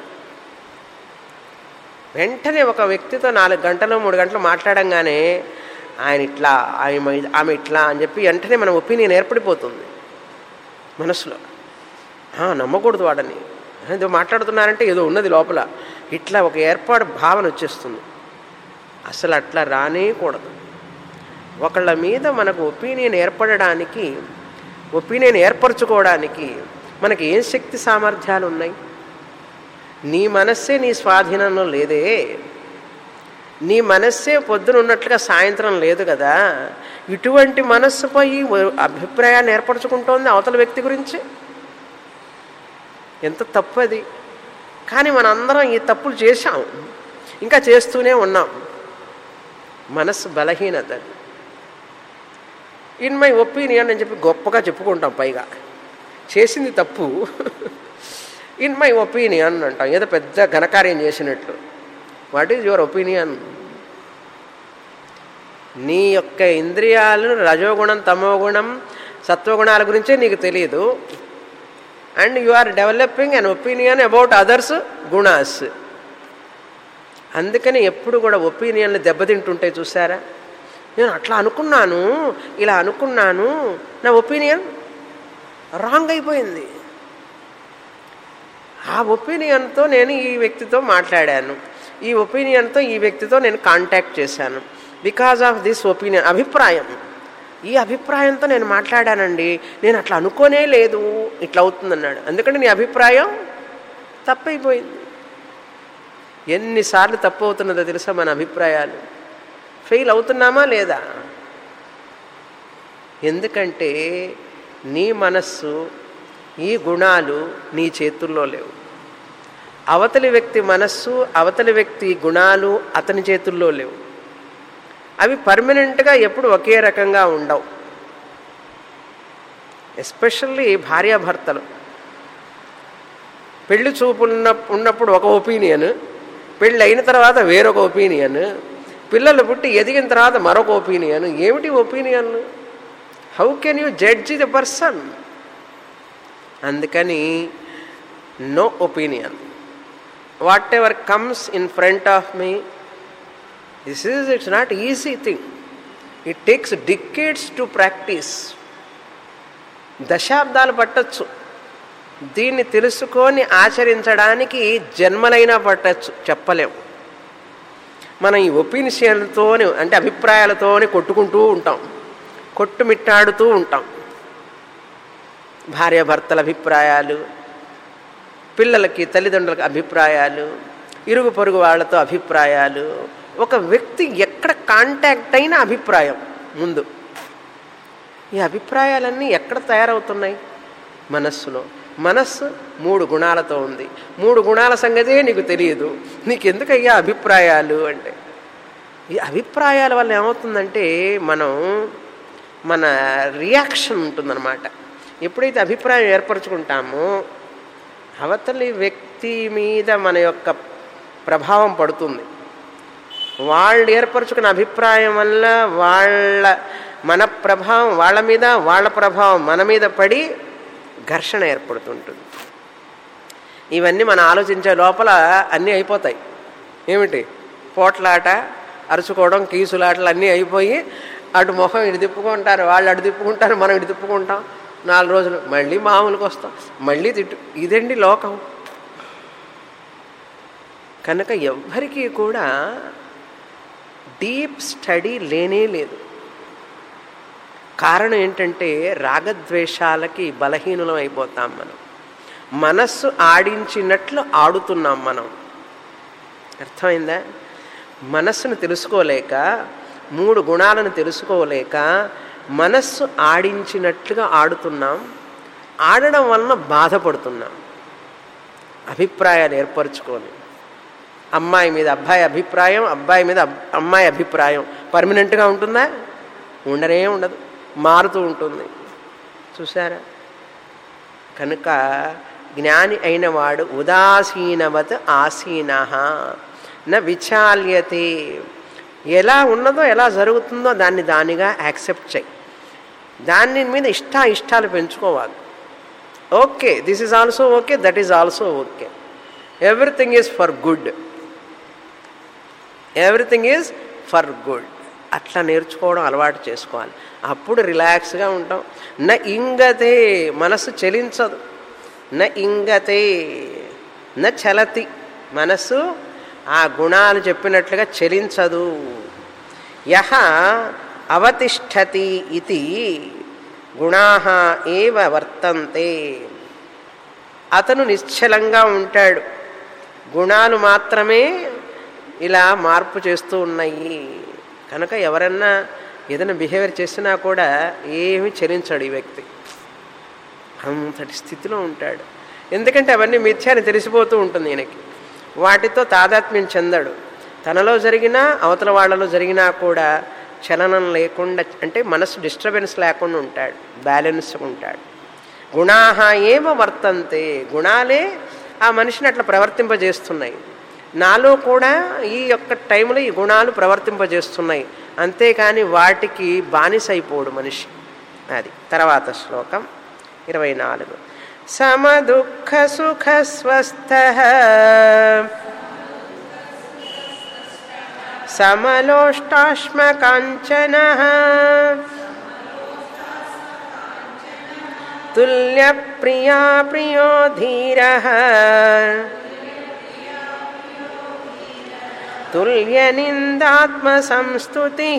వెంటనే ఒక వ్యక్తితో నాలుగు గంటలు మూడు గంటలు మాట్లాడంగానే ఆయన ఇట్లా ఆమె ఆమె ఇట్లా అని చెప్పి వెంటనే మన ఒపీనియన్ ఏర్పడిపోతుంది మనసులో "ఆ, నమ్మకూడదు వాడని ఏదో మాట్లాడుతున్నారంటే ఏదో ఉన్నది లోపల ఇట్లా ఒక ఏర్పాటు భావన వచ్చేస్తుంది అసలు అట్లా రానేకూడదు ఒకళ్ళ మీద మనకు ఒపీనియన్ ఏర్పడడానికి ఒపీనియన్ ఏర్పరచుకోవడానికి మనకి ఏం శక్తి సామర్థ్యాలు ఉన్నాయి నీ మనస్సే నీ స్వాధీనంలో లేదే నీ మనస్సే పొద్దున ఉన్నట్లుగా సాయంత్రం లేదు కదా ఇటువంటి మనస్సుపై అభిప్రాయాన్ని ఏర్పరచుకుంటోంది అవతల వ్యక్తి గురించి ఎంత తప్పు అది కానీ మనందరం ఈ తప్పులు చేశాం ఇంకా చేస్తూనే ఉన్నాం మనస్సు బలహీనత ఇన్ మై ఒపీనియన్ అని చెప్పి గొప్పగా చెప్పుకుంటాం పైగా చేసింది తప్పు ఇన్ మై ఒపీనియన్ అంటాం ఏదో పెద్ద ఘనకార్యం చేసినట్లు వాట్ ఈజ్ యువర్ ఒపీనియన్ నీ యొక్క ఇంద్రియాలు రజోగుణం తమోగుణం సత్వగుణాల గురించే నీకు తెలియదు and you are developing an opinion about others gunas అందుకని ఎప్పుడు కూడా ఒపీనియన్లు దెబ్బతింటుంటాయి చూసారా నేను అట్లా అనుకున్నాను ఇలా అనుకున్నాను నా ఒపీనియన్ రాంగ్ అయిపోయింది ఆ ఒపీనియన్తో నేను ఈ వ్యక్తితో మాట్లాడాను ఈ ఒపీనియన్తో ఈ వ్యక్తితో నేను కాంటాక్ట్ చేశాను బికాజ్ ఆఫ్ దిస్ ఒపీనియన్ అభిప్రాయం ఈ అభిప్రాయంతో నేను మాట్లాడానండి నేను అట్లా అనుకోనే లేదు ఇట్లా అవుతుందన్నాడు ఎందుకంటే నీ అభిప్రాయం తప్పైపోయింది ఎన్నిసార్లు తప్పు అవుతున్నదో తెలుసా మన అభిప్రాయాలు ఫెయిల్ అవుతున్నామా లేదా ఎందుకంటే నీ మనస్సు ఈ గుణాలు నీ చేతుల్లో లేవు అవతలి వ్యక్తి మనస్సు అవతలి వ్యక్తి గుణాలు అతని చేతుల్లో లేవు అవి పర్మనెంట్గా ఎప్పుడు ఒకే రకంగా ఉండవు ఎస్పెషల్లీ భార్యాభర్తలు పెళ్లి చూపున్న ఉన్నప్పుడు ఒక ఒపీనియన్ పెళ్ళి అయిన తర్వాత వేరొక ఒపీనియన్ పిల్లలు పుట్టి ఎదిగిన తర్వాత మరొక ఒపీనియన్ ఏమిటి opinion how can you judge the person అందుకని no opinion whatever comes in front of me this is it's not easy thing it takes decades to practice దశాబ్దాలు పట్టచ్చు దీన్ని తెలుసుకొని ఆచరించడానికి జన్మలైనా పట్టచ్చు చెప్పలేము మనం ఈ ఒపీనియన్తోనే అంటే అభిప్రాయాలతోనే కొట్టుకుంటూ ఉంటాం కొట్టుమిట్టాడుతూ ఉంటాం భార్యాభర్తల అభిప్రాయాలు పిల్లలకి తల్లిదండ్రులకి అభిప్రాయాలు ఇరుగు పొరుగు వాళ్ళతో అభిప్రాయాలు ఒక వ్యక్తి ఎక్కడ కాంటాక్ట్ అయిన అభిప్రాయం ముందు ఈ అభిప్రాయాలన్నీ ఎక్కడ తయారవుతున్నాయి మనస్సులో మనస్సు మూడు గుణాలతో ఉంది మూడు గుణాల సంగతే నీకు తెలియదు నీకెందుకయ్యా అభిప్రాయాలు అంటే ఈ అభిప్రాయాల వల్ల ఏమవుతుందంటే మనం మన రియాక్షన్ ఉంటుందన్నమాట ఎప్పుడైతే అభిప్రాయం ఏర్పరచుకుంటామో అవతలి వ్యక్తి మీద మన యొక్క ప్రభావం పడుతుంది వాళ్ళు ఏర్పరచుకున్న అభిప్రాయం వల్ల వాళ్ళ మన ప్రభావం వాళ్ళ మీద వాళ్ళ ప్రభావం మన మీద పడి ఘర్షణ ఏర్పడుతుంటుంది ఇవన్నీ మనం ఆలోచించే లోపల అన్నీ అయిపోతాయి ఏమిటి పోట్లాట అరుచుకోవడం కీసులాటలు అన్నీ అయిపోయి అటు మొహం ఇటు తిప్పుకుంటారు వాళ్ళు అటు తిప్పుకుంటారు మనం ఇటు తిప్పుకుంటాం నాలుగు రోజులు మళ్ళీ మామూలుకి వస్తాం మళ్ళీ తిట్టు ఇదండి లోకం కనుక ఎవ్వరికీ కూడా డీప్ స్టడీ లేనే లేదు కారణం ఏంటంటే రాగద్వేషాలకి బలహీనులం అయిపోతాం మనం మనస్సు ఆడించినట్లు ఆడుతున్నాం మనం అర్థమైందా మనస్సును తెలుసుకోలేక మూడు గుణాలను తెలుసుకోలేక మనస్సు ఆడించినట్లుగా ఆడుతున్నాం ఆడడం వలన బాధపడుతున్నాం అభిప్రాయాలు ఏర్పరచుకొని అమ్మాయి మీద అబ్బాయి అభిప్రాయం అబ్బాయి మీద అమ్మాయి అభిప్రాయం పర్మనెంట్గా ఉంటుందా ఉండనే ఉండదు మారుతూ ఉంటుంది చూసారా కనుక జ్ఞాని అయిన వాడు ఉదాసీనవత్ ఆసీన న విచాల్యతే ఎలా ఉన్నదో ఎలా జరుగుతుందో దాన్ని దానిగా యాక్సెప్ట్ చేయి దాని మీద ఇష్ట ఇష్టాలు పెంచుకోవాలి okay this is also okay that is also okay everything is for good everything is for good అట్లా నేర్చుకోవడం అలవాటు చేసుకోవాలి అప్పుడు రిలాక్స్గా ఉంటాం న ఇంగతే మనసు చలించదు న ఇంగతే న చలతి మనసు ఆ గుణాలు చెప్పినట్లుగా చలించదు యహ అవతిష్టతి ఇది గుణా ఏవ వర్తంతే అతను నిశ్చలంగా ఉంటాడు గుణాలు మాత్రమే ఇలా మార్పు చేస్తూ ఉన్నాయి కనుక ఎవరన్నా ఏదైనా బిహేవియర్ చేసినా కూడా ఏమి చలించాడు ఈ వ్యక్తి అంతటి స్థితిలో ఉంటాడు ఎందుకంటే అవన్నీ మిథ్యాన్ని తెలిసిపోతూ ఉంటుంది ఈయనకి వాటితో తాదాత్మ్యం చెందడు తనలో జరిగినా అవతల వాళ్ళలో జరిగినా కూడా చలనం లేకుండా అంటే మనసు డిస్టర్బెన్స్ లేకుండా ఉంటాడు బ్యాలెన్స్ ఉంటాడు గుణాహ ఏమ వర్తంతే గుణాలే ఆ మనిషిని అట్లా ప్రవర్తింపజేస్తున్నాయి నాలో కూడా ఈ యొక్క టైంలో ఈ గుణాలు ప్రవర్తింపజేస్తున్నాయి అంతేకాని వాటికి బానిసైపోడు మనిషి అది తర్వాత శ్లోకం ఇరవై నాలుగు సమదుఃఖ సుఖ స్వస్థ సమలోష్టాశ్మకాంచన తుల్య ప్రియా ప్రియో ధీర తుల్య నిందాత్మ సంస్తుతి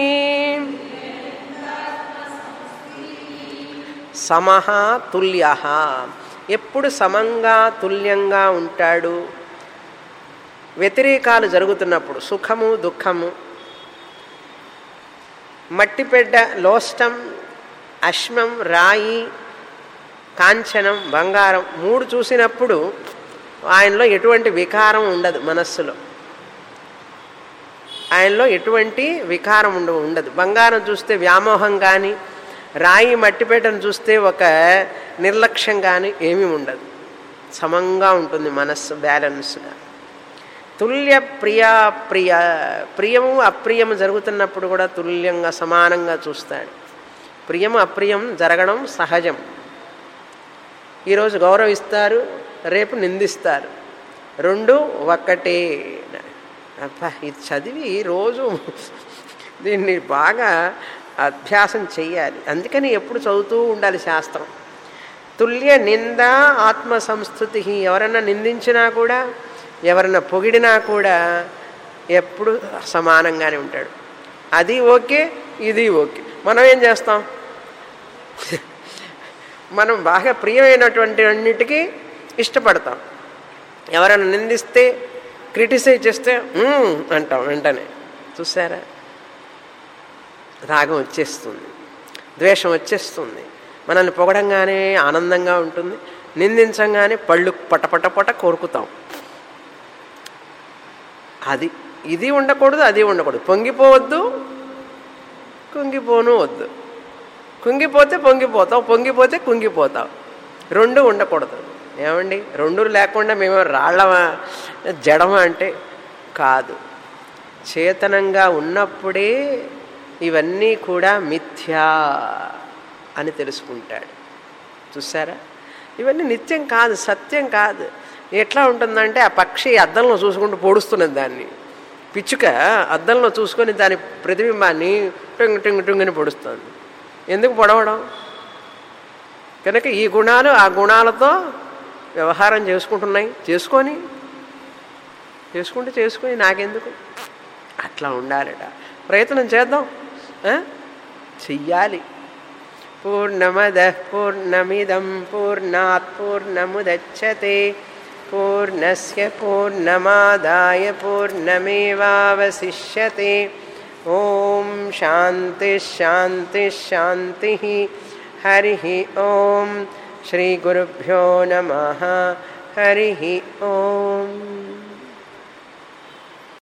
సమహ తుల్య ఎప్పుడు సమంగా తుల్యంగా ఉంటాడు వ్యతిరేకాలు జరుగుతున్నప్పుడు సుఖము దుఃఖము మట్టిపెడ్డ లోష్టం అశ్మం రాయి కాంచనం బంగారం మూడు చూసినప్పుడు ఆయనలో ఎటువంటి వికారం ఉండదు మనస్సులో ఆయనలో ఎటువంటి వికారం ఉండ ఉండదు బంగారం చూస్తే వ్యామోహం కానీ రాయి మట్టిపేటను చూస్తే ఒక నిర్లక్ష్యం కానీ ఏమీ ఉండదు సమంగా ఉంటుంది మనస్సు బ్యాలెన్స్గా తుల్య ప్రియా ప్రియ ప్రియము అప్రియము జరుగుతున్నప్పుడు కూడా తుల్యంగా సమానంగా చూస్తాడు ప్రియము అప్రియం జరగడం సహజం ఈరోజు గౌరవిస్తారు రేపు నిందిస్తారు రెండు ఒక్కటే అబ్బా ఇది చదివి రోజు దీన్ని బాగా అభ్యాసం చెయ్యాలి అందుకని ఎప్పుడు చదువుతూ ఉండాలి శాస్త్రం తుల్య నింద ఆత్మ సంస్థుతి ఎవరన్నా నిందించినా కూడా ఎవరన్నా పొగిడినా కూడా ఎప్పుడు సమానంగానే ఉంటాడు అది ఓకే ఇది ఓకే మనం ఏం చేస్తాం మనం బాగా ప్రియమైనటువంటి అన్నిటికీ ఇష్టపడతాం ఎవరైనా నిందిస్తే క్రిటిసైజ్ చేస్తే "మ్మ్" అంటాం వెంటనే చూసారా రాగం వచ్చేస్తుంది ద్వేషం వచ్చేస్తుంది మనల్ని పొగడంగానే ఆనందంగా ఉంటుంది నిందించంగానే పళ్ళు పటపట పట కోరుకుతాం అది ఇది ఉండకూడదు అది ఉండకూడదు పొంగిపోవద్దు కుంగిపోను వద్దు కుంగిపోతే పొంగిపోతావు పొంగిపోతే కుంగిపోతావు రెండు ఉండకూడదు ఏమండి రెండు లేకుండా మేము రాళ్ళమా జడమా అంటే కాదు చేతనంగా ఉన్నప్పుడే ఇవన్నీ కూడా మిథ్యా అని తెలుసుకుంటాడు చూసారా ఇవన్నీ నిత్యం కాదు సత్యం కాదు ఎట్లా ఉంటుందంటే ఆ పక్షి అద్దంలో చూసుకుంటూ పొడుస్తున్నది దాన్ని పిచ్చుక అద్దంలో చూసుకొని దాని ప్రతిబింబాన్ని టుంగు టుంగు టుంగుని పొడుస్తుంది ఎందుకు పొడవడం కనుక ఈ గుణాలు ఆ గుణాలతో వ్యవహారం చేసుకుంటున్నాయి చేసుకొని చేసుకుంటే చేసుకొని నాకెందుకు అట్లా ఉండాలట ప్రయత్నం చేద్దాం ఆ? చెయ్యాలి పూర్ణమద పూర్ణమిదం పూర్ణాత్ పూర్ణముదచ్చతే పూర్ణస్య పూర్ణమాదాయ పూర్ణమేవావశిష్యతే ఓం శాంతి శాంతి శాంతి హరి ఓం శ్రీ గురుభ్యో నమ హరి ఓం